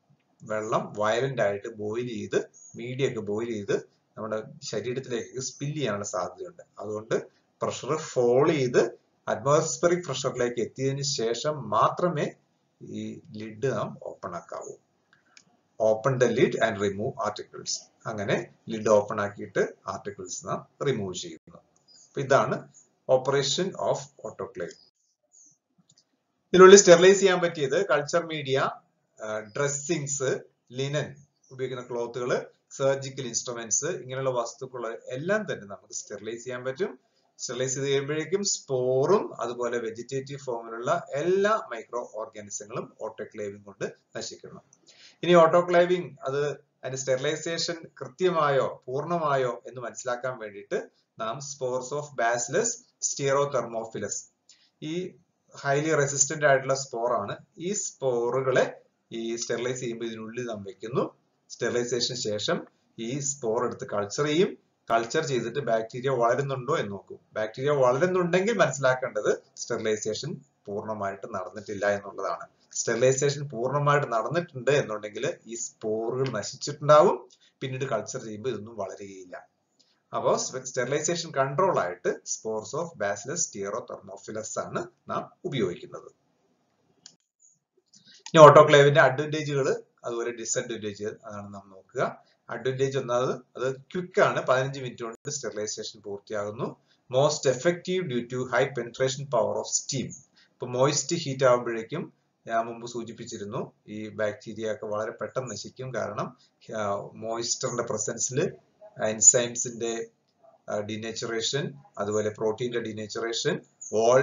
വെള്ളം വയലന്റ് ആയിട്ട് ബോയിൽ ചെയ്ത് മീഡിയ ഒക്കെ ബോയിൽ ചെയ്ത് നമ്മുടെ ശരീരത്തിലേക്ക് സ്പിൽ ചെയ്യാനുള്ള സാധ്യതയുണ്ട് അതുകൊണ്ട് പ്രഷർ ഫോൾ ചെയ്ത് അറ്റ്മോസ്ഫറിക് പ്രഷറിലേക്ക് എത്തിയതിനു ശേഷം മാത്രമേ ഈ ലിഡ് നാം ഓപ്പൺ ആക്കാവൂ open the lid and remove articles അങ്ങനെ ലിഡ് ഓപ്പൺ ആക്കിയിട്ട് ആർട്ടിക്കിൾസ് നാം റിമൂവ് ചെയ്യുന്നു അപ്പൊ ഇതാണ് ഓപ്പറേഷൻ ഓഫ് ഓട്ടോക്ലേവ് ഇതിനുള്ളിൽ സ്റ്റെറിലൈസ് ചെയ്യാൻ പറ്റിയത് കൾച്ചർ മീഡിയ ഡ്രസ്സിങ്സ് ലിനൻ ഉപയോഗിക്കുന്ന ക്ലോത്തുകൾ സർജിക്കൽ ഇൻസ്ട്രുമെന്റ്സ് ഇങ്ങനെയുള്ള വസ്തുക്കൾ എല്ലാം തന്നെ നമുക്ക് സ്റ്റെറിലൈസ് ചെയ്യാൻ പറ്റും സ്റ്റെറിലൈസ് ചെയ്ത് കഴിയുമ്പോഴേക്കും സ്പോറും അതുപോലെ വെജിറ്റേറ്റീവ് ഫോമിലുള്ള എല്ലാ മൈക്രോ ഓർഗാനിസങ്ങളും ഓട്ടോക്ലേവിംഗ് കൊണ്ട് നശിക്കുന്നു ഇനി ഓട്ടോക്ലേവിംഗ് അത് അതിന്റെ സ്റ്റെറിലൈസേഷൻ കൃത്യമായോ പൂർണ്ണമായോ എന്ന് മനസ്സിലാക്കാൻ വേണ്ടിയിട്ട് നാം spores of Bacillus stearothermophilus ഈ ഹൈലി റെസിസ്റ്റന്റ് ആയിട്ടുള്ള സ്പോർ ആണ് ഈ സ്പോറുകളെ ഈ സ്റ്റെറിലൈസ് ചെയ്യുമ്പോൾ ഇതിനുള്ളിൽ നാം വെക്കുന്നു സ്റ്റെറിലൈസേഷന് ശേഷം ഈ സ്പോർ എടുത്ത് കൾച്ചർ ചെയ്യും കൾച്ചർ ചെയ്തിട്ട് ബാക്ടീരിയ വളരുന്നുണ്ടോ എന്ന് നോക്കും ബാക്ടീരിയ വളരുന്നുണ്ടെങ്കിൽ മനസ്സിലാക്കേണ്ടത് സ്റ്റെറിലൈസേഷൻ പൂർണ്ണമായിട്ട് നടന്നിട്ടില്ല എന്നുള്ളതാണ് സ്റ്റെറിലൈസേഷൻ പൂർണ്ണമായിട്ട് നടന്നിട്ടുണ്ട് എന്നുണ്ടെങ്കിൽ ഈ സ്പോറുകൾ നശിച്ചിട്ടുണ്ടാവും പിന്നീട് കൾച്ചർ ചെയ്യുമ്പോൾ ഇതൊന്നും വളരുകയില്ല അപ്പോൾ സ്റ്റെറിലൈസേഷൻ കൺട്രോൾ ആയിട്ട് spores of Bacillus stearothermophilus ആണ് നാം ഉപയോഗിക്കുന്നത് ഇനി ഓട്ടോക്ലേവിന്റെ അഡ്വാൻറ്റേജുകൾ അതുപോലെ ഡിസഡ്വാൻറ്റേജ് അതാണ് നാം നോക്കുക അഡ്വാൻറ്റേജ് ഒന്നാമത് അത് ക്വിക്ക് ആണ് പതിനഞ്ച് മിനിറ്റ് കൊണ്ട് സ്റ്റെറിലൈസേഷൻ പൂർത്തിയാകുന്നു most effective due to high penetration power of steam ഇപ്പൊ മോയിസ്റ്റ് ഹീറ്റ് ആകുമ്പോഴേക്കും ഞാൻ മുമ്പ് സൂചിപ്പിച്ചിരുന്നു ഈ ബാക്ടീരിയ ഒക്കെ വളരെ പെട്ടെന്ന് നശിക്കും കാരണം മോയിസ്റ്ററിന്റെ പ്രസൻസിൽ എൻസൈംസിന്റെ ഡിനേച്ചറേഷൻ അതുപോലെ പ്രോട്ടീന്റെ ഡിനേച്ചറേഷൻ വോൾ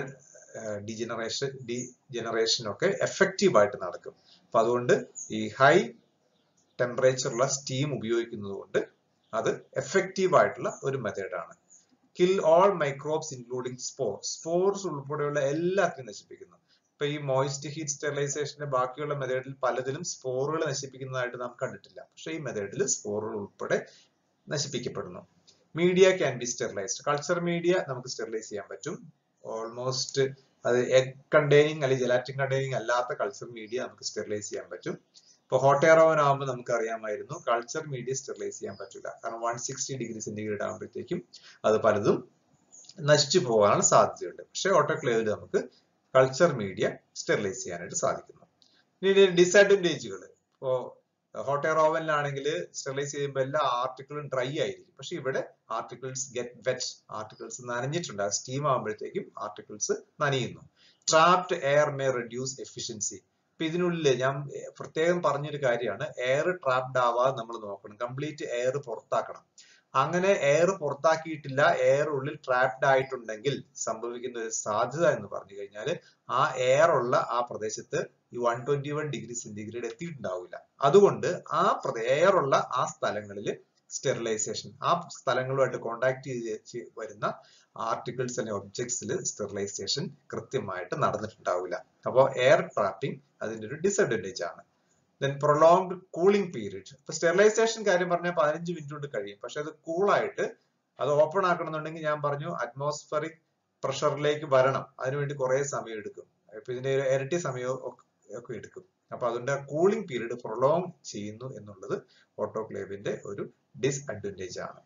ഡിജനറേഷൻ ഡിജനറേഷൻ ഒക്കെ എഫക്റ്റീവ് ആയിട്ട് നടക്കും അപ്പൊ അതുകൊണ്ട് ഈ ഹൈ ടെമ്പറേച്ചറുള്ള സ്റ്റീം ഉപയോഗിക്കുന്നത് കൊണ്ട് അത് എഫക്റ്റീവ് ആയിട്ടുള്ള ഒരു മെത്തേഡാണ് kill all microbes including spore spores ഉൾപ്പെടെയുള്ള എല്ലാത്തിനും നശിപ്പിക്കുന്നു ഇപ്പൊ ഈ മോയിസ്റ്റ് ഹീറ്റ് സ്റ്റെറിലൈസേഷന്റെ ബാക്കിയുള്ള മെത്തേഡിൽ പലതിലും സ്പോറുകൾ നശിപ്പിക്കുന്നതായിട്ട് നാം കണ്ടിട്ടില്ല പക്ഷെ ഈ മെത്തേഡിൽ സ്പോറുകൾ ഉൾപ്പെടെ നശിപ്പിക്കപ്പെടുന്നു media can be sterilized culture media നമുക്ക് സ്റ്റെറിലൈസ് ചെയ്യാൻ പറ്റും ഓൾമോസ്റ്റ് അത് എഗ് കണ്ടെയ്നിങ് അല്ലെങ്കിൽ ജലാറ്റിൻ കണ്ടെയ്നിങ് അല്ലാത്ത കൾച്ചർ മീഡിയ നമുക്ക് സ്റ്റെറിലൈസ് ചെയ്യാൻ പറ്റും ഇപ്പൊ ഹോട്ട് എയർ ഓവൻ ആകുമ്പോൾ നമുക്ക് അറിയാമായിരുന്നു കൾച്ചർ മീഡിയ സ്റ്റെറിലൈസ് ചെയ്യാൻ പറ്റില്ല കാരണം വൺ സിക്സ്റ്റി ഡിഗ്രി സെന്റിഗ്രേഡ് ആകുമ്പോഴത്തേക്കും അത് പലതും നശിച്ചു പോകാനുള്ള സാധ്യതയുണ്ട് പക്ഷെ ഓട്ടോക്ലേവിൽ നമുക്ക് കൾച്ചർ മീഡിയ സ്റ്റെറിലൈസ് ചെയ്യാനായിട്ട് സാധിക്കുന്നു ഇനി ഡിസഡ്വാൻറ്റേജുകൾ ഇപ്പോ ഹോട്ട് എയർ ഓവനിലാണെങ്കിൽ സ്റ്റെറിലൈസ് ചെയ്യുമ്പോൾ എല്ലാ ആർട്ടിക്കിളും ഡ്രൈ ആയിരിക്കും പക്ഷെ ഇവിടെ ആർട്ടിക്കിൾസ് ഗെറ്റ് വെറ്റ് ആർട്ടിക്കിൾസ് നനഞ്ഞിട്ടുണ്ട് സ്റ്റീം ആകുമ്പോഴത്തേക്കും ആർട്ടിക്കിൾസ് നനയുന്നു trapped air may reduce efficiency ഇപ്പൊ ഇതിനുള്ളിൽ ഞാൻ പ്രത്യേകം പറഞ്ഞൊരു കാര്യമാണ് എയർ ട്രാപ്ഡ് ആവാതെ നമ്മൾ നോക്കണം കംപ്ലീറ്റ് എയർ പുറത്താക്കണം അങ്ങനെ എയർ പുറത്താക്കിയിട്ടില്ല എയർ ഉള്ളിൽ ട്രാപ്ഡ് ആയിട്ടുണ്ടെങ്കിൽ സംഭവിക്കുന്ന ഒരു സാധ്യത എന്ന് പറഞ്ഞു കഴിഞ്ഞാൽ ആ എയർ ഉള്ള ആ പ്രദേശത്ത് ഈ one twenty one degree centigrade എത്തിയിട്ടുണ്ടാവില്ല അതുകൊണ്ട് ആ എയർ ഉള്ള ആ സ്ഥലങ്ങളിൽ സ്റ്റെറിലൈസേഷൻ ആ സ്ഥലങ്ങളുമായിട്ട് കോണ്ടാക്ട് ചെയ്ത് വരുന്ന ആർട്ടിക്കിൾസ് അല്ലെങ്കിൽ ഒബ്ജക്ട്സിൽ സ്റ്റെറിലൈസേഷൻ കൃത്യമായിട്ട് നടന്നിട്ടുണ്ടാവില്ല അപ്പോൾ എയർ ട്രാപ്പിംഗ് അതിന്റെ ഒരു ഡിസഡ്വാൻറ്റേജ് ആണ് ദെൻ പ്രൊലോങ്ഡ് കൂളിംഗ് പീരീഡ് ഇപ്പൊ സ്റ്റെറിലൈസേഷൻ കാര്യം പറഞ്ഞാൽ പതിനഞ്ച് മിനിറ്റ് കൊണ്ട് കഴിയും പക്ഷെ അത് കൂളായിട്ട് അത് ഓപ്പൺ ആക്കണമെന്നുണ്ടെങ്കിൽ ഞാൻ പറഞ്ഞു അറ്റ്മോസ്ഫറിക് പ്രഷറിലേക്ക് വരണം അതിനുവേണ്ടി കുറെ സമയം എടുക്കും ഇപ്പൊ ഇതിന്റെ ഇരട്ടി സമയം ഒക്കെ എടുക്കും അപ്പൊ അതുകൊണ്ട് കൂളിംഗ് പീരീഡ് പ്രൊലോങ് ചെയ്യുന്നു എന്നുള്ളത് ഓട്ടോക്ലേവിന്റെ ഒരു ഡിസ്അഡ്വാൻറ്റേജ് ആണ്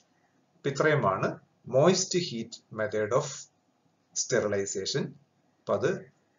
ഇപ്പൊ ഇത്രയുമാണ് moist heat method of sterilization അപ്പൊ അത്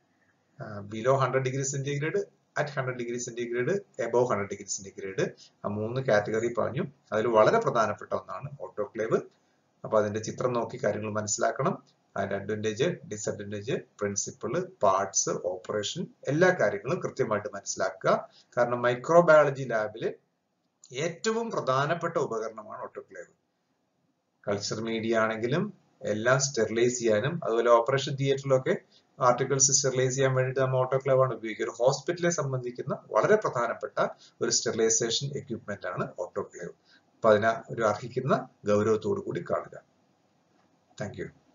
below hundred degree centigrade at hundred degree centigrade above hundred degree centigrade ആ മൂന്ന് കാറ്റഗറി പറഞ്ഞു അതിൽ വളരെ പ്രധാനപ്പെട്ട ഒന്നാണ് ഓട്ടോക്ലേവ് അപ്പൊ അതിന്റെ ചിത്രം നോക്കി കാര്യങ്ങൾ മനസ്സിലാക്കണം അതിന്റെ advantage disadvantage principle parts operation എല്ലാ കാര്യങ്ങളും കൃത്യമായിട്ട് മനസ്സിലാക്കുക കാരണം മൈക്രോബയോളജി ലാബില് ഏറ്റവും പ്രധാനപ്പെട്ട ഉപകരണമാണ് ഓട്ടോക്ലേവ് കൾച്ചർ മീഡിയ ആണെങ്കിലും എല്ലാം സ്റ്റെറിലൈസ് ചെയ്യാനും അതുപോലെ ഓപ്പറേഷൻ തിയേറ്ററിലൊക്കെ ആർട്ടിക്കിൾസ് സ്റ്റെറിലൈസ് ചെയ്യാൻ വേണ്ടിയിട്ട് നമ്മൾ ഓട്ടോക്ലേവ് ആണ് ഉപയോഗിക്കുക ഒരു ഹോസ്പിറ്റലെ സംബന്ധിക്കുന്ന വളരെ പ്രധാനപ്പെട്ട ഒരു സ്റ്റെറിലൈസേഷൻ എക്യുപ്മെന്റ് ആണ് ഓട്ടോക്ലേവ് അപ്പൊ അതിനെ ഒരു അർഹിക്കുന്ന ഗൗരവത്തോടു കൂടി കാണുക താങ്ക് യു